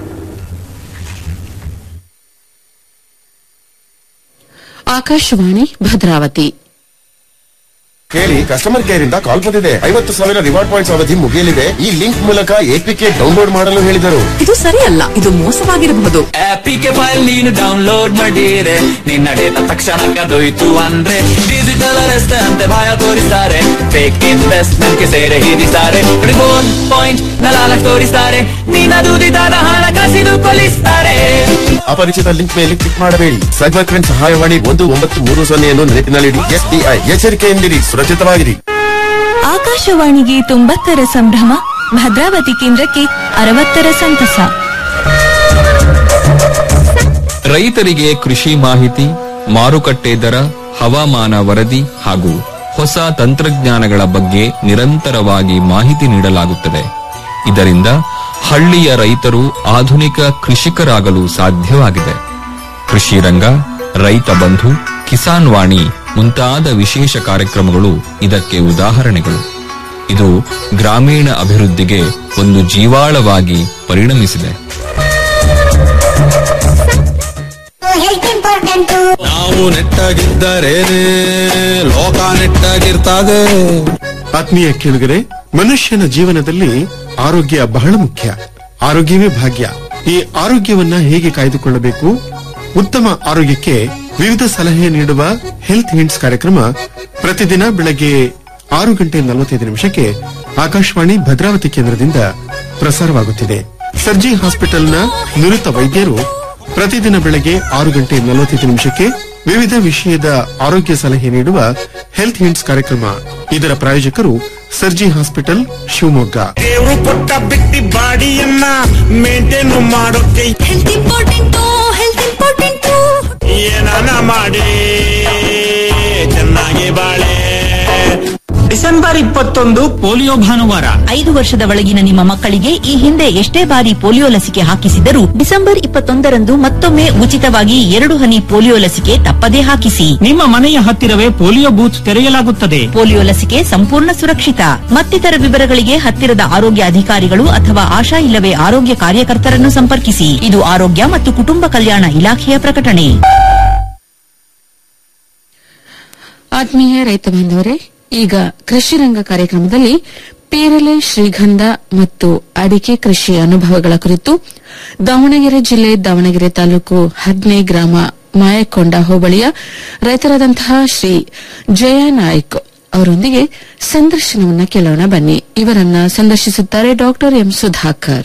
ಆಕಾಶವಾಣಿ ಭದ್ರಾವತಿ
ಕೇಳಿ ಕಸ್ಟಮರ್ ಕೇರ್ ಇಂದ ಕಾಲ್ ಬಂದಿದೆ ಐವತ್ತು ಸಾವಿರ ರಿವಾರ್ಡ್ ಪಾಯಿಂಟ್ಸ್ ಅವಧಿ ಮುಗಿಯಲಿದೆ ಈ ಲಿಂಕ್ ಮೂಲಕ ಎಪಿಕೆ ಡೌನ್ಲೋಡ್ ಮಾಡಲು ಹೇಳಿದರು
ಇದು ಸರಿಯಲ್ಲ ಇದು ಮೋಸವಾಗಿರಬಹುದು
ಆಪಿಗೆ ಫೈಲ್ ನೀನು ಡೌನ್ಲೋಡ್ ಮಾಡಿರೆ ನಿನ್ನ ಡೇಟಾ ತಕ್ಷಣ ಕದೋಯ್ತು ಅಂದ್ರೆ ಡಿಜಿಟಲ್ ಅರೆಸ್ಟ್ ಅಂತೆ ಭಯ ತೋರಿಸ್ತಾರೆ ಫೇಕ್ ಇನ್ವೆಸ್ಟ್ಮೆಂಟ್ ಗೆ ಸೇರೆ ಹಿಡಿಸ್ತಾರೆ ರಿಬೋನ್ ಪಾಯಿಂಟ್ ನಲಾಲಕ್ ತೋರಿಸ್ತಾರೆ ನಿನ್ನ ದುಡಿದಾದ ಹಣ ಕಸಿದು ಕೊಲಿಸ್ತಾರೆ
ಅಪರಿಚಿತ ಲಿಂಕ್ ಮೇಲೆ ಕ್ಲಿಕ್ ಮಾಡಬೇಡಿ ಸೈಬರ್ ಕ್ರೈಮ್ ಸಹಾಯವಾಣಿ ಒಂದು ಒಂಬತ್ತು ಮೂರು ಸೊನ್ನೆಯನ್ನು ನೆನಪಿನಲ್ಲಿಡಿ ಎಸ್ಬಿಐ ಎಚ್ಚರಿಕೆಯಿಂದಿರಿ ಸುರಕ್ಷಿತವಾಗಿರಿ
ಆಕಾಶವಾಣಿಗೆ ತೊಂಬತ್ತರ ಸಂಭ್ರಮ ಭದ್ರಾವತಿ ಕೇಂದ್ರಕ್ಕೆ ಅರವತ್ತರ ಸಂತಸ
ರೈತರಿಗೆ ಕೃಷಿ ಮಾಹಿತಿ ಮಾರುಕಟ್ಟೆ ದರ ಹವಾಮಾನ ವರದಿ ಹಾಗೂ ಹೊಸ ತಂತ್ರಜ್ಞಾನಗಳ ಬಗ್ಗೆ ನಿರಂತರವಾಗಿ ಮಾಹಿತಿ ನೀಡಲಾಗುತ್ತದೆ ಇದರಿಂದ ಹಳ್ಳಿಯ ರೈತರು ಆಧುನಿಕ ಕೃಷಿಕರಾಗಲು ಸಾಧ್ಯವಾಗಿದೆ ಕೃಷಿ ರಂಗ ರೈತ ಬಂಧು ಕಿಸಾನ್ ವಾಣಿ ಮುಂತಾದ ವಿಶೇಷ ಕಾರ್ಯಕ್ರಮಗಳು ಇದಕ್ಕೆ ಉದಾಹರಣೆಗಳು ಇದು ಗ್ರಾಮೀಣ ಅಭಿವೃದ್ಧಿಗೆ ಒಂದು ಜೀವಾಳವಾಗಿ ಪರಿಣಮಿಸಿದೆ
ನಾವು ನೆಟ್ಟಾಗಿದ್ದರೇನೆ ಲೋಕ ನೆಟ್ಟಾಗಿರ್ತದೆ
ಆತ್ಮೀಯ ಕೇಳುಗರೆ ಮನುಷ್ಯನ ಜೀವನದಲ್ಲಿ ಆರೋಗ್ಯ ಬಹಳ ಮುಖ್ಯ ಆರೋಗ್ಯವೇ ಭಾಗ್ಯ ಈ ಆರೋಗ್ಯವನ್ನ ಹೇಗೆ ಕಾಯ್ದುಕೊಳ್ಳಬೇಕು ಉತ್ತಮ ಆರೋಗ್ಯಕ್ಕೆ ವಿವಿಧ ಸಲಹೆ ನೀಡುವ ಹೆಲ್ತ್ ಹಿಂಟ್ಸ್ ಕಾರ್ಯಕ್ರಮ ಪ್ರತಿದಿನ ಬೆಳಗ್ಗೆ ಆರು ಗಂಟೆ ನಲವತ್ತೈದು ನಿಮಿಷಕ್ಕೆ ಆಕಾಶವಾಣಿ ಭದ್ರಾವತಿ ಕೇಂದ್ರದಿಂದ ಪ್ರಸಾರವಾಗುತ್ತಿದೆ ಸರ್ಜಿ ಹಾಸ್ಪಿಟಲ್ನ ನುರಿತ ವೈದ್ಯರು ಪ್ರತಿದಿನ ಬೆಳಗ್ಗೆ ಆರು ಗಂಟೆ ನಲವತ್ತೈದು ನಿಮಿಷಕ್ಕೆ ವಿವಿಧ ವಿಷಯದ ಆರೋಗ್ಯ ಸಲಹೆ ನೀಡುವ ಹೆಲ್ತ್ ಹಿಂಟ್ಸ್ ಕಾರ್ಯಕ್ರಮ ಇದರ ಪ್ರಾಯೋಜಕರು ಸರ್ಜಿ ಹಾಸ್ಪಿಟಲ್ ಶಿವಮೊಗ್ಗ
ದೇವ್ರು ಕೊಟ್ಟ ಬಿಟ್ಟಿ ಬಾಡಿಯನ್ನ ಮೇಂಟೈನ್ ಮಾಡೋಕೆ ಹೆಲ್ತ್ ಇಂಪಾರ್ಟೆಂಟು ಹೆಲ್ತ್ ಇಂಪಾರ್ಟೆಂಟು ಏನಾನ ಮಾಡಿ ಚೆನ್ನಾಗಿ ಬಾಳೆ
ಡಿಸೆಂಬರ್ ಇಪ್ಪತ್ತೊಂದು ಪೋಲಿಯೋ ಭಾನುವಾರ
ಐದು ವರ್ಷದ ಒಳಗಿನ ನಿಮ್ಮ ಮಕ್ಕಳಿಗೆ ಈ ಹಿಂದೆ ಎಷ್ಟೇ ಬಾರಿ ಪೋಲಿಯೋ ಲಸಿಕೆ ಹಾಕಿಸಿದರೂ ಡಿಸೆಂಬರ್ ಇಪ್ಪತ್ತೊಂದರಂದು ಮತ್ತೊಮ್ಮೆ ಉಚಿತವಾಗಿ ಎರಡು ಹನಿ ಪೋಲಿಯೋ ಲಸಿಕೆ ತಪ್ಪದೇ ಹಾಕಿಸಿ
ನಿಮ್ಮ ಮನೆಯ ಹತ್ತಿರವೇ ಪೋಲಿಯೋ ಬೂತ್ ತೆರೆಯಲಾಗುತ್ತದೆ
ಪೋಲಿಯೋ ಲಸಿಕೆ ಸಂಪೂರ್ಣ ಸುರಕ್ಷಿತ ಮತ್ತಿತರ ವಿವರಗಳಿಗೆ ಹತ್ತಿರದ ಆರೋಗ್ಯ ಅಧಿಕಾರಿಗಳು ಅಥವಾ ಆಶಾ ಇಲ್ಲವೇ ಆರೋಗ್ಯ ಕಾರ್ಯಕರ್ತರನ್ನು ಸಂಪರ್ಕಿಸಿ ಇದು ಆರೋಗ್ಯ ಮತ್ತು ಕುಟುಂಬ ಕಲ್ಯಾಣ ಇಲಾಖೆಯ ಪ್ರಕಟಣೆ
ಆತ್ಮೀಯ ರೈತ ಬಾಂಧವರೇ ಈಗ ಕೃಷಿ ರಂಗ ಕಾರ್ಯಕ್ರಮದಲ್ಲಿ ಪೇರಲೆ ಶ್ರೀಗಂಧ ಮತ್ತು ಅಡಿಕೆ ಕೃಷಿ ಅನುಭವಗಳ ಕುರಿತು ದಾವಣಗೆರೆ ಜಿಲ್ಲೆ ದಾವಣಗೆರೆ ತಾಲೂಕು ಹದ್ನೆ ಗ್ರಾಮ ಮಾಯಕೊಂಡ ಹೋಬಳಿಯ ರೈತರಾದಂತಹ ಶ್ರೀ ಜಯ ನಾಯ್ಕ್ ಅವರೊಂದಿಗೆ ಸಂದರ್ಶನವನ್ನ ಕೇಳೋಣ ಬನ್ನಿ ಇವರನ್ನ ಸಂದರ್ಶಿಸುತ್ತಾರೆ ಡಾಕ್ಟರ್ ಎಂ ಸುಧಾಕರ್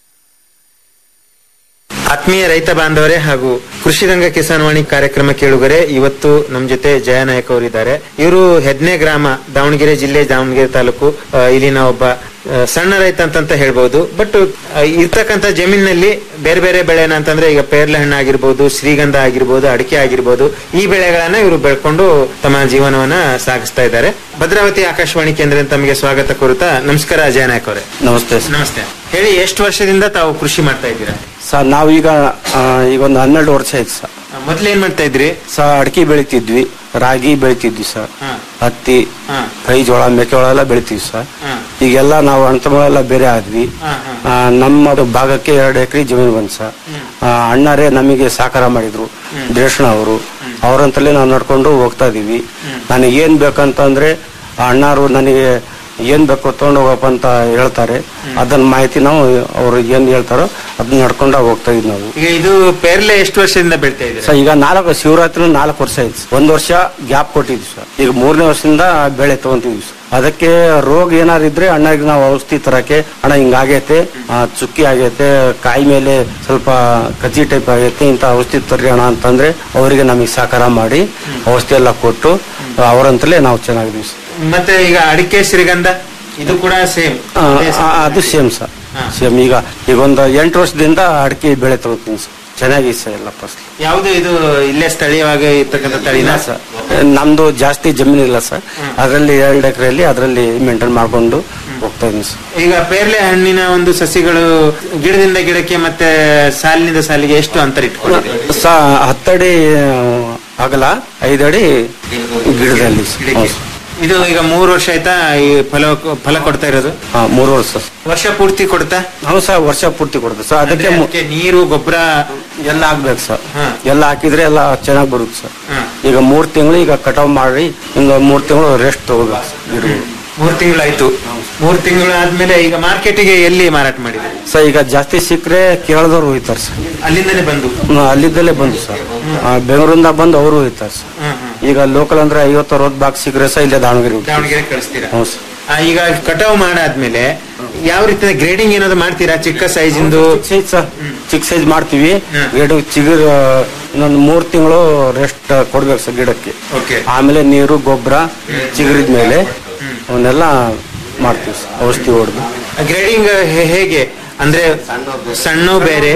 ಆತ್ಮೀಯ ರೈತ ಬಾಂಧವರೇ ಹಾಗೂ ಕೃಷಿ ರಂಗ ಕಿಸಾನ್ ವಾಣಿ ಕಾರ್ಯಕ್ರಮ ಕೇಳುಗರೆ ಇವತ್ತು ನಮ್ ಜೊತೆ ಜಯನಾಯಕ್ ಅವರಿದ್ದಾರೆ ಇವರು ಹೆಡ್ನೆ ಗ್ರಾಮ ದಾವಣಗೆರೆ ಜಿಲ್ಲೆ ದಾವಣಗೆರೆ ತಾಲೂಕು ಆ, ಇಲ್ಲಿನ ಒಬ್ಬ ಆ, ಸಣ್ಣ ರೈತ ಅಂತಂತ ಹೇಳ್ಬಹುದು ಬಟ್ ಇರ್ತಕ್ಕಂತ ಜಮೀನಿನಲ್ಲಿ ಬೇರೆ ಬೇರೆ ಬೆಳೆನ ಅಂತಂದ್ರೆ ಈಗ ಪೇರ್ಲೆ ಹಣ್ಣು ಆಗಿರ್ಬೋದು ಶ್ರೀಗಂಧ ಆಗಿರ್ಬೋದು ಅಡಿಕೆ ಆಗಿರ್ಬೋದು ಈ ಬೆಳೆಗಳನ್ನ ಇವರು ಬೆಳ್ಕೊಂಡು ತಮ್ಮ ಜೀವನವನ್ನ ಸಾಗಿಸ್ತಾ ಇದ್ದಾರೆ ಭದ್ರಾವತಿ ಆಕಾಶವಾಣಿ ಕೇಂದ್ರ ತಮಗೆ ಸ್ವಾಗತ ಕೋರುತ್ತಾ ನಮಸ್ಕಾರ ಜಯನಾಯಕ್ ಅವರೇ
ನಮಸ್ತೆ
ನಮಸ್ತೆ ಹೇಳಿ ಎಷ್ಟು ವರ್ಷದಿಂದ ತಾವು ಕೃಷಿ ಮಾಡ್ತಾ ಇದ್ದೀರಾ
ಸರ್ ನಾವೀಗ ಆ, ಈಗ ಒಂದು ಹನ್ನೆರಡು ವರ್ಷ ಆಯ್ತು ಸರ್
ಮೊದ್ಲು ಏನ್ ಮಾಡ್ತಾ ಇದ್ರಿ
ಸರ್ ಅಡಿಕೆ ಬೆಳಿತಿದ್ವಿ ರಾಗಿ ಬೆಳಿತಿದ್ವಿ ಸರ್ ಹತ್ತಿ ಕೈ ಜೋಳ ಮೆಕ್ಕೆಜೋಳ ಎಲ್ಲ ಬೆಳಿತೀವಿ ಸರ್ ಈಗೆಲ್ಲ ನಾವು ಅಣ್ತಮಗಳೆಲ್ಲ ಬೇರೆ ಆದ್ವಿ ಆ, ನಮ್ಮ ಭಾಗಕ್ಕೆ ಎರಡು ಎಕರೆ ಜಮೀನು ಬಂತು ಸರ್ ಆ, ಅಣ್ಣರೇ ನಮಗೆ ಸಹಕಾರ ಮಾಡಿದ್ರು ದೇಶಣ ಅವರು ಅವರಂತಲೇ ನಾವು ನಡ್ಕೊಂಡು ಹೋಗ್ತಾ ಇದೀವಿ ನನಗೆ ಏನ್ ಬೇಕಂತಂದ್ರೆ ಆ ಅಣ್ಣಾರು ನನಗೆ ಏನ್ ಬೇಕು ತಗೊಂಡು ಹೋಗಪ್ಪ ಅಂತ ಹೇಳ್ತಾರೆ ಅದನ್ನ ಮಾಹಿತಿ ನಾವು ಅವ್ರು ಏನ್ ಹೇಳ್ತಾರೋ ಅದನ್ನ ನಡ್ಕೊಂಡ ಹೋಗ್ತಾ ಇದೀವಿ ನಾವು
ಈಗ ಇದು ಪೇರ್ಲೆ ಎಷ್ಟು ವರ್ಷದಿಂದ ಬೆಳಿತಾ ಇದ್ದೀರಾ
ಸರ್ ಈಗ ನಾಲ್ಕು ಶಿವರಾತ್ರಿ ನಾಲ್ಕು ವರ್ಷ ಆಯ್ತು ಸರ್. ಒಂದ್ ವರ್ಷ ಗ್ಯಾಪ್ ಕೊಟ್ಟಿದ್ವಿ ಸರ್ ಈಗ ಮೂರನೇ ವರ್ಷದಿಂದ ಬೆಳೆ ತಗೊಂತೀವಿ ಸರ್ ಅದಕ್ಕೆ ರೋಗ ಏನಾದ್ರು ಇದ್ರೆ ಅಣ್ಣಗೆ ನಾವು ಔಷಧಿ ತರಕ್ಕೆ ಅಣ್ಣ ಹಿಂಗಾಗೈತೆ ಆ, ಚುಕ್ಕಿ ಆಗೈತೆ ಕಾಯಿ ಮೇಲೆ ಸ್ವಲ್ಪ ಕಚ್ಚಿ ಟೈಪ್ ಆಗೈತೆ ಇಂತ ಔಷಧಿ ತರ್ರಿ ಅಣ್ಣ ಅಂತಂದ್ರೆ ಅವರಿಗೆ ನಮಗೆ ಸಹಕಾರ ಮಾಡಿ ಔಷಧಿ ಎಲ್ಲ ಕೊಟ್ಟು ಅವರಂತಲೇ ನಾವು ಚೆನ್ನಾಗಿದ್ದೀವಿ ಸರ್
ಮತ್ತೆ ಈಗ ಅಡಿಕೆ ಶ್ರೀಗಂಧ ಇದು ಕೂಡ ಸೇಮ್
ಆ, ಆ, ಅದು ಸೇಮ್ ಸರ್ ಸೇಮ್ ಈಗ ಈಗ ಒಂದು ಎಂಟು ವರ್ಷದಿಂದ ಅಡಿಕೆ ಬೆಳೆ ತಗೋತೀನಿ ಸರ್ ಚೆನ್ನಾಗಿ ಸರ್ ಎಲ್ಲ ಫಸಲು
ಯಾವುದು ಇದು ಇಲ್ಲೇ ಸ್ಥಳೀಯವಾಗಿ ಇರ್ತಕ್ಕಂಥ ತಳಿನ
ಸರ್ ನಮ್ದು ಜಾಸ್ತಿ ಜಮೀನು ಇಲ್ಲ ಸರ್ ಅದರಲ್ಲಿ ಎರಡು ಎಕರೆಯಲ್ಲಿ ಅದರಲ್ಲಿ ಮೇಂಟೈನ್ ಮಾಡ್ಕೊಂಡು ಹೋಗ್ತಾ ಇದೀನಿ ಸರ್
ಈಗ ಪೇರ್ಲೆ ಹಣ್ಣಿನ ಒಂದು ಸಸಿಗಳು ಗಿಡದಿಂದ ಗಿಡಕ್ಕೆ ಮತ್ತೆ ಸಾಲಿನಿಂದ ಸಾಲಿಗೆ ಎಷ್ಟು ಅಂತರ ಇಟ್ಕೊಂಡಿದೆ
ಸ ಹತ್ತಡಿ ಆಗಲ್ಲ ಐದಡಿ ಗಿಡದಲ್ಲಿ ಸರ್. ಹೌದು ಸರ್.
ಇದು ಈಗ ಮೂರು ವರ್ಷ ಆಯ್ತಾ ಈ ಫಲ ಫಲ ಕೊಡ್ತಾ ಇರೋದು
ಹಾ, ಮೂರು ವರ್ಷ ಸರ್.
ವರ್ಷ ಪೂರ್ತಿ ಕೊಡ್ತಾ
ಹೌದು ಸರ್ ವರ್ಷ ಪೂರ್ತಿ ಕೊಡುತ್ತೆ ಸರ್ ಅದಕ್ಕೆ ಮು-
ಅದಕ್ಕೆ ನೀರು ಗೊಬ್ಬರ
ಎಲ್ಲ ಹಾಕ್ಬೇಕು ಸರ್ ಎಲ್ಲ ಹಾಕಿದ್ರೆ ಎಲ್ಲ ಚೆನ್ನಾಗಿ ಬರುತ್ತೆ ಸರ್ ಈಗ ಮೂರ್ ತಿಂಗಳು ಈಗ ಕಟಾವ್ ಮಾಡಿ ಇನ್ನು ಮೂರ್ ತಿಂಗಳು ರೆಸ್ಟ್ ತಗೋಬೇಕು ಸರ್ ಗಿಡಗಳು.
ಮೂರು ತಿಂಗಳಾಯ್ತು ಮೂರು ತಿಂಗಳು ಆದ್ಮೇಲೆ ಈಗ ಮಾರ್ಕೆಟಿಗೆ ಎಲ್ಲಿ ಮಾರಾಟ ಮಾಡಿದೆ
ಸರ್ ಈಗ ಜಾಸ್ತಿ ಸಿಕ್ಕರೆ ಕೇರಳದವ್ರು ಹೋಯ್ತಾರೆ ಸರ್
ಅಲ್ಲಿಂದಲೇ ಬಂದು
ಹ್ಮ್, ಅಲ್ಲಿದ್ದಲೇ ಬಂದು ಸರ್ ಆ, ಬೆಂಗಳೂರಿಂದ ಬಂದು ಅವರು ಹೋಯ್ತಾರೆ ಸರ್ ಈಗ ಲೋಕಲ್ ಅಂದ್ರೆ ಐವತ್ತು ಅರವತ್ತು ಬಾಕ್ಸ್ ಸಿಕ್ಕರೆ ಸರ್ ಇಲ್ಲೇ ದಾವಣಗೆರೆ ಹೋಗ್ತೀವಿ.
ದಾವಣಗೆರೆ ಕಳಿಸ್ತೀರಾ
ಹ್ಞೂ ಸರ್
ಆ, ಈಗ ಕಟಾವ್ ಮಾಡಾದ್ಮೇಲೆ ಯಾವ ರೀತಿ ಗ್ರೇಡಿಂಗ್ ಏನಾದ್ರು ಮಾಡ್ತೀರಾ ಚಿಕ್ಕ ಸೈಜ್ ಇಂದು
ಸೈಜ್ ಸರ್ ಚಿಕ್ಕ ಸೈಜ್ ಮಾಡ್ತೀವಿ ಗಿಡ ಚಿಗುರ್ ಇನ್ನೊಂದು ಮೂರ್ ತಿಂಗಳು ರೆಸ್ಟ್ ಕೊಡ್ಬೇಕು ಸರ್ ಗಿಡಕ್ಕೆ
ಓಕೆ
ಆಮೇಲೆ ನೀರು ಗೊಬ್ಬರ ಚಿಗುರಿದ ಮೇಲೆ ಅವನ್ನೆಲ್ಲ ಮಾಡ್ತೀವಿ ಸರ್ ಔಷಧಿ ಹೊಡೆದು
ಗ್ರೇಡಿಂಗ್ ಹೇಗೆ ಅಂದ್ರೆ ಸಣ್ಣ ಬೇರೆ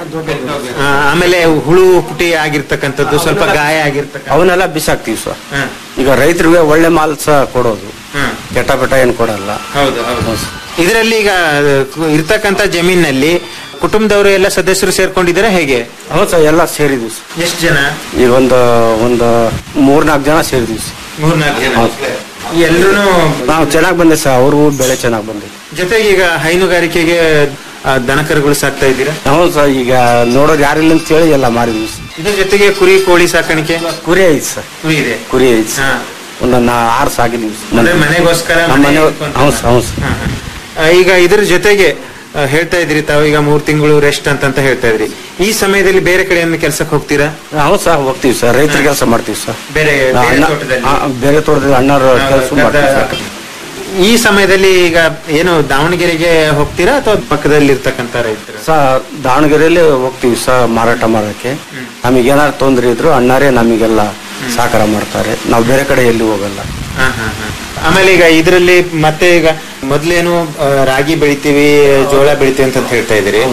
ಆ, ಆಮೇಲೆ ಹುಳು ಪುಟಿ ಆಗಿರ್ತಕ್ಕಂಥದ್ದು ಸ್ವಲ್ಪ ಗಾಯ ಆಗಿರ್ತಕ್ಕಂಥ
ಅವನ್ನೆಲ್ಲ ಬಿಸಾಕ್ತಿವಿ ಸರ್ ಈಗ ರೈತರಿಗೆ ಒಳ್ಳೆ ಮಾಲ್ ಸಹ ಕೊಡೋದು ಕೆಟ್ಟ ಬೆಟ್ಟ ಏನ್ ಕೊಡಲ್ಲ
ಹೌದು ಹೌದು ಇದರಲ್ಲಿ ಈಗ ಕು- ಇರ್ತಕ್ಕಂಥ ಜಮೀನಲ್ಲಿ ಕುಟುಂಬದವರು ಎಲ್ಲ ಸದಸ್ಯರು ಸೇರ್ಕೊಂಡಿದ್ದಾರೆ ಹೇಗೆ
ಹೌದು ಸರ್ ಎಲ್ಲ ಸೇರಿದ್ವಿ ಸರ್
ಎಷ್ಟು ಜನ
ಈಗ ಒಂದು ಒಂದು ಮೂರ್ನಾಲ್ಕು ಜನ ಸೇರಿದ್ವಿ ಸರ್
ಮೂರ್ನಾಲ್ಕು ಜನ
ಹೌದು.
ಎಲ್ರು
ನಾವು ಚೆನ್ನಾಗಿ ಬಂದೆ ಸರ್ ಅವ್ರಿಗೂ ಬೆಳೆ ಚೆನ್ನಾಗಿ ಬಂದಿದೆ
ಜೊತೆಗೆ ಈಗ ಹೈನುಗಾರಿಕೆಗೆ ಆ, ದನಕರುಗಳು ಸಾಕ್ತಾ ಇದ್ದೀರಾ
ಹೌದು ಸರ್ ಈಗ ನೋಡೋರು ಯಾರಿಲ್ಲ ಅಂತ ಹೇಳಿ ಎಲ್ಲ ಮಾರಿದ್ವಿ ಸರ್
ಇದ್ರ ಜೊತೆಗೆ ಕುರಿ ಕೋಳಿ ಸಾಕಾಣಿಕೆ
ಕುರಿ ಐತಿ ಸರ್
ಕುರಿ ಇದೆ
ಕುರಿ ಐತಿ ಸರ್ ಒಂದು ನಾ ಆರು ಸಾಕಿದೀವಿ ಸರ್.
ಅಂದ್ರೆ ಮನೆಗೋಸ್ಕರ
ನಮ್ಮ
ಮನೆ
ಮನೆ
ಇಟ್ಕೊಂತ-
ಹೌದು ಸರ್ ಹೌದು ಸರ್
ಆ, ಈಗ ಇದ್ರ ಜೊತೆಗೆ ಆ, ಹೇಳ್ತಾ ಇದ್ರಿ ತಾವು ಈಗ ಮೂರ್ ತಿಂಗಳು ರೆಸ್ಟ್ ಅಂತ ಹೇಳ್ತಾ ಇದ್ರಿ ಈ ಸಮಯದಲ್ಲಿ ಬೇರೆ ಕಡೆಯನ್ನು ಕೆಲಸಕ್ಕೆ ಹೋಗ್ತೀರಾ
ಹೌದು ಸರ್ ಹೋಗ್ತೀವಿ ಸರ್ ರೈತರ ಕೆಲಸ ಮಾಡ್ತೀವಿ ಸರ್
ಬೇರೆ ಬೇರೆ
ಅಣ್ಣ-
ತೋಟದಲ್ಲಿ?
ಆ, ಬೇರೆ ತೋಟದಲ್ಲಿ ಅಣ್ಣರ
ಆ,
ಕೆಲಸ
ಗದ್ದ-
ಮಾಡ್ತೀವಿ ಸರ್
ಈ ಸಮಯದಲ್ಲಿ ಈಗ ಏನು ದಾವಣಗೆರೆಗೆ ಹೋಗ್ತೀರಾ ಅಥವಾ ಪಕ್ಕದಲ್ಲಿ ಇರ್ತಕ್ಕಂಥ ರೈತರು
ಸ ದಾವಣಗೆರೆಯಲ್ಲಿ ಹೋಗ್ತೀವಿ ಸ ಮಾರಾಟ ಮಾಡೋಕ್ಕೆ ನಮಗೆ ಏನಾದ್ರು ತೊಂದರೆ ಇದ್ರು ಅಣ್ಣಾರೇ ನಮಗೆಲ್ಲ ಸಹಕಾರ ಮಾಡ್ತಾರೆ ನಾವು ಬೇರೆ ಕಡೆ ಎಲ್ಲಿ ಹೋಗಲ್ಲ
ಹಾ, ಹಾ, ಹಾ. ಆಮೇಲೆ ಈಗ ಇದರಲ್ಲಿ ಮತ್ತೆ ಈಗ ಮೊದ್ಲೇನು ಆ, ರಾಗಿ ಬೆಳಿತೀವಿ ಜೋಳ ಬೆಳಿತೀವಿ ಅಂತ ಹೇಳ್ತಾ ಇದ್ದೀರಿ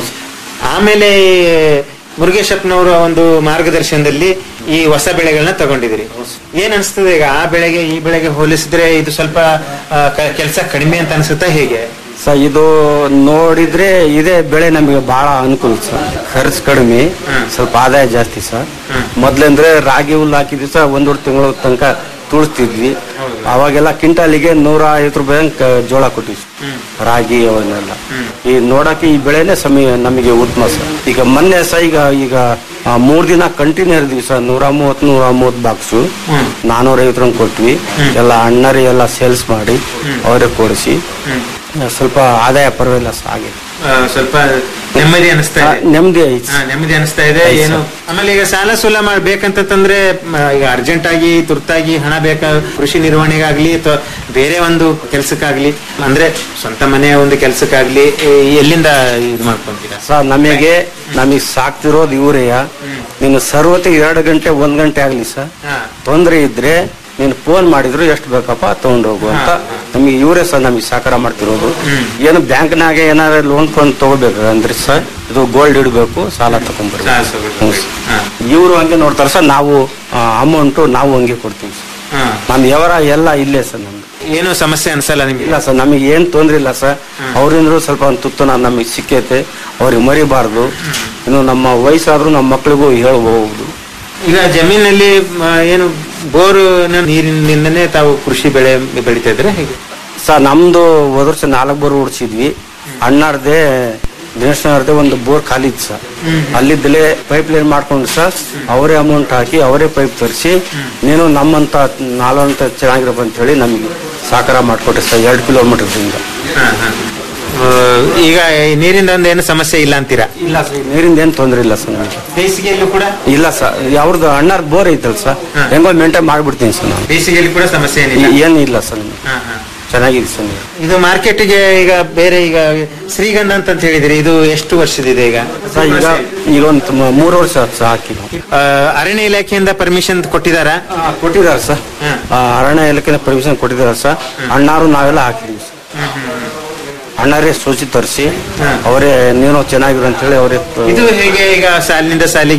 ಆಮೇಲೆ ಮುರುಗೇಶಪ್ಪನವರ ಒಂದು ಮಾರ್ಗದರ್ಶನದಲ್ಲಿ ಈ ಹೊಸ ಬೆಳೆಗಳನ್ನ ತಗೊಂಡಿದ್ದೀರಿ ಏನ್ ಅನ್ಸ್ತದೆ ಈಗ ಆ ಬೆಳೆಗೆ ಈ ಬೆಳೆಗೆ ಹೋಲಿಸಿದ್ರೆ ಇದು ಸ್ವಲ್ಪ ಕೆಲಸ ಕಡಿಮೆ ಅಂತ ಅನ್ಸುತ್ತಾ ಹೇಗೆ
ಸ ಇದು ನೋಡಿದ್ರೆ ಇದೇ ಬೆಳೆ ನಮಗೆ ಬಹಳ ಅನುಕೂಲ ಸರ್ ಖರ್ಚು ಕಡಿಮೆ ಸ್ವಲ್ಪ ಆದಾಯ ಜಾಸ್ತಿ ಸರ್ ಮೊದ್ಲಂದ್ರೆ ರಾಗಿ ಹುಲ್ಲು ಹಾಕಿದ್ವಿ ಸರ್ ಒಂದೂವರೆ ತಿಂಗಳು ತನಕ ತುಳಿಸ್ತಿದ್ವಿ ಅವಾಗೆಲ್ಲ ಕ್ವಿಂಟಾಲಿಗೆ ನೂರ ಐವತ್ತು ರೂಪಾಯಿ ಹಂಗ್ ಕ- ಜೋಳ ಕೊಟ್ಟಿವಿ ರಾಗಿ ಅವನ್ನೆಲ್ಲ ಈ ನೋಡಕ್ಕೆ ಈ ಬೆಳೆನೇ ಸಮಯ ನಮಗೆ ಉತ್ತಮ ಸರ್ ಈಗ ಮೊನ್ನೆ ಸಹ ಈಗ ಈಗ ಆ, ಮೂರ್ ದಿನ ಕಂಟಿನ್ಯೂ ಇರ್ತೀವಿ ಸರ್ ನೂರ ಮೂವತ್ ನೂರ ಮೂವತ್ ಬಾಕ್ಸು ನಾನೂರ ಐವತ್ತರಂಗ್ ಕೊಟ್ವಿ ಎಲ್ಲ ಅಣ್ಣರಿ ಎಲ್ಲ ಸೇಲ್ಸ್ ಮಾಡಿ ಅವರೇ ಕೊಡಿಸಿ ಸ್ವಲ್ಪ ಆದಾಯ ಪರವಾಗಿಲ್ಲ ಸರ್ ಹಾಗೆ
ಆ, ಸ್ವಲ್ಪ ನೆಮ್ಮದಿ ಅನಿಸ್ತಾ ಇದೆ
ನೆಮ್ಮದಿ ಐತಿ
ಹಾ, ನೆಮ್ಮದಿ ಅನಿಸ್ತಾ ಇದೆ
ಐತ್
ಏನು
ಸರ್.
ಆಮೇಲೆ ಈಗ ಸಾಲ ಸೂಲ ಮಾಡ್ಬೇಕಂತಂದ್ರೆ ಮ, ಈಗ ಅರ್ಜೆಂಟ್ ಆಗಿ ತುರ್ತಾಗಿ ಹಣ ಬೇಕಾ ಕೃಷಿ ನಿರ್ವಹಣೆಗಾಗ್ಲಿ ಅಥವಾ ಬೇರೆ ಒಂದು ಕೆಲ್ಸಕ್ಕಾಗ್ಲಿ ಅಂದ್ರೆ ಸ್ವಂತ ಮನೆಯ ಒಂದು ಕೆಲ್ಸಕ್ಕಾಗ್ಲಿ ಈ ಎಲ್ಲಿಂದ ಇದು ಮಾಡ್ಕೊಂತೀರಾ
ಸರ್ ನಮಗೆ ನಮಗೆ ಸಾಕ್ತಿರೋದು ಇವರೆಯ ನೀನು ಸರ್ವತಿಗೆ ಎರಡು ಗಂಟೆ ಒಂದ್ ಗಂಟೆ ಆಗ್ಲಿ ಸರ್ ತೊಂದ್ರೆ ಇದ್ರೆ ನೀನು ಫೋನ್ ಮಾಡಿದ್ರು ಎಷ್ಟು ಬೇಕಪ್ಪ ತಗೊಂಡು ಹೋಗು ಅಂತ ನಮಗೆ ಇವರೇ ಸರ್ ನಮಗೆ ಸಹಕಾರ ಮಾಡ್ತಿರೋದು ಏನು ಬ್ಯಾಂಕ್ನಾಗೆ ಏನಾದ್ರು ಲೋನ್ ಫೋನ್ ತಗೋಬೇಕು ಅಂದ್ರೆ ಸರ್ ಇದು ಗೋಲ್ಡ್ ಇಡಬೇಕು ಸಾಲ ತಗೊಂಡ್ಬರ್ಬೇಕು ಇವರು ಹಂಗೆ ನೋಡ್ತಾರೆ ಸರ್ ನಾವು ಅಮೌಂಟು ನಾವು ಹಂಗೆ ಕೊಡ್ತೀವಿ ಸರ್ ನಮ್ ವ್ಯವಹಾರ ಎಲ್ಲ ಇಲ್ಲೇ ಸರ್ ನಮ್ದು
ಏನು ಸಮಸ್ಯೆ ಅನ್ಸಲ್ಲ ನಿಮ್ಗೆ
ಇಲ್ಲ ಸರ್ ನಮಗೆ ಏನ್ ತೊಂದ್ರೆ ಇಲ್ಲ ಸರ್ ಅವರಿಂದ ಸ್ವಲ್ಪ ಒಂದು ತುತ್ತನ ನಮಗೆ ಸಿಕ್ಕೈತೆ ಅವ್ರಿಗೆ ಮರಿಬಾರ್ದು ಇನ್ನು ನಮ್ಮ ವಯಸ್ಸಾದ್ರೂ ನಮ್ಮ ಮಕ್ಳಿಗೂ ಹೇಳ್ಬಹುದು
ಈಗ ಜಮೀನಲ್ಲಿ ಮ, ಏನು ಬೋರು ನೀರಿನಿಂದನೇ ತಾವು ಕೃಷಿ ಬೆಳೆ ಬೆಳಿತಾ ಇದ್ರೆ ಹೇಗೆ
ಸರ್ ನಮ್ದು ಹೋದ ವರ್ಷ ನಾಲ್ಕು ಬೋರ್ ಉಡ್ಸಿದ್ವಿ ಅಣ್ಣಾರ್ದೆ ದಿನೇಶ್ನವ್ರದ್ದೇ ಒಂದು ಬೋರ್ ಖಾಲಿ ಇತ್ತು ಸರ್ ಅಲ್ಲಿದ್ದಲೇ ಪೈಪ್ ಲೈನ್ ಮಾಡ್ಕೊಂಡು ಸರ್ ಅವರೇ ಅಮೌಂಟ್ ಹಾಕಿ ಅವರೇ ಪೈಪ್ ತರಿಸಿ ನೀನು ನಮ್ಮಂತ ನಾಲ್ವಂತ ಚೆನ್ನಾಗಿರಪ್ಪ ಅಂತ ಹೇಳಿ ನಮಗೆ ಸಹಕಾರ ಮಾಡಿಕೊಟ್ರೆ ಸರ್ ಎರಡು ಕಿಲೋಮೀಟರ್ದಿಂದ
ಆ, ಈಗ ಈ ನೀರಿಂದ ಒಂದು ಏನು ಸಮಸ್ಯೆ ಇಲ್ಲ ಅಂತೀರಾ
ಇಲ್ಲ ಸರ್ ನೀರಿಂದ ಏನು ತೊಂದರೆ ಇಲ್ಲ ಸರ್ ನಮಗೆ
ಬೇಸಿಗೆಯಲ್ಲೂ ಕೂಡ
ಇಲ್ಲ ಸರ್ ಅವ್ರದ್ದು ಅಣ್ಣಾರ್ ಬೋರ್ ಐತಲ್ಲ ಸರ್ ಹೆಂಗೋ ಮೇಂಟೈನ್ ಮಾಡ್ಬಿಡ್ತೀನಿ ಸರ್ ನಾನು
ಬೇಸಿಗೆಯಲ್ಲಿ ಕೂಡ ಸಮಸ್ಯೆ ಏನಿಲ್ಲ
ಏನು ಇಲ್ಲ ಸರ್ ನಮ್ಗೆ. ಚೆನ್ನಾಗಿದೆ ಸರ್ ನೀವು
ಇದು ಮಾರ್ಕೆಟ್ಗೆ ಈಗ ಬೇರೆ ಈಗ ಶ್ರೀಗಂಧ ಅಂತ ಅಂತ ಹೇಳಿದ್ರಿ ಇದು ಎಷ್ಟು ವರ್ಷದಿದೆ ಈಗ
ಸರ್ ಈಗ ಈಗ ಒಂದು ಮ- ಮೂರು ವರ್ಷ ಆಯ್ತು ಸರ್ ಹಾಕಿ
ಆ, ಅರಣ್ಯ ಇಲಾಖೆಯಿಂದ ಪರ್ಮಿಷನ್ ಕೊಟ್ಟಿದಾರಾ
ಕೊಟ್ಟಿದ್ದಾರೆ ಸರ್ ಆ, ಅರಣ್ಯ ಇಲಾಖೆ ಪರ್ಮಿಷನ್ ಕೊಟ್ಟಿದ್ದಾರೆ ಸರ್ ಅಣ್ಣಾರು ನಾವೆಲ್ಲ ಹಾಕಿದ್ವಿ ಸರ್ ಅಣ್ಣಾರೇ ಸೂಚಿ ತರಿಸಿ ಅವರೇ ನೀನು ಚೆನ್ನಾಗಿರು ಅಂತ ಹೇಳಿ ಅವರೇ
ಇದು ಹೇಗೆ ಈಗ ಸಾಲಿನಿಂದ ಸಾಲಿಗೆ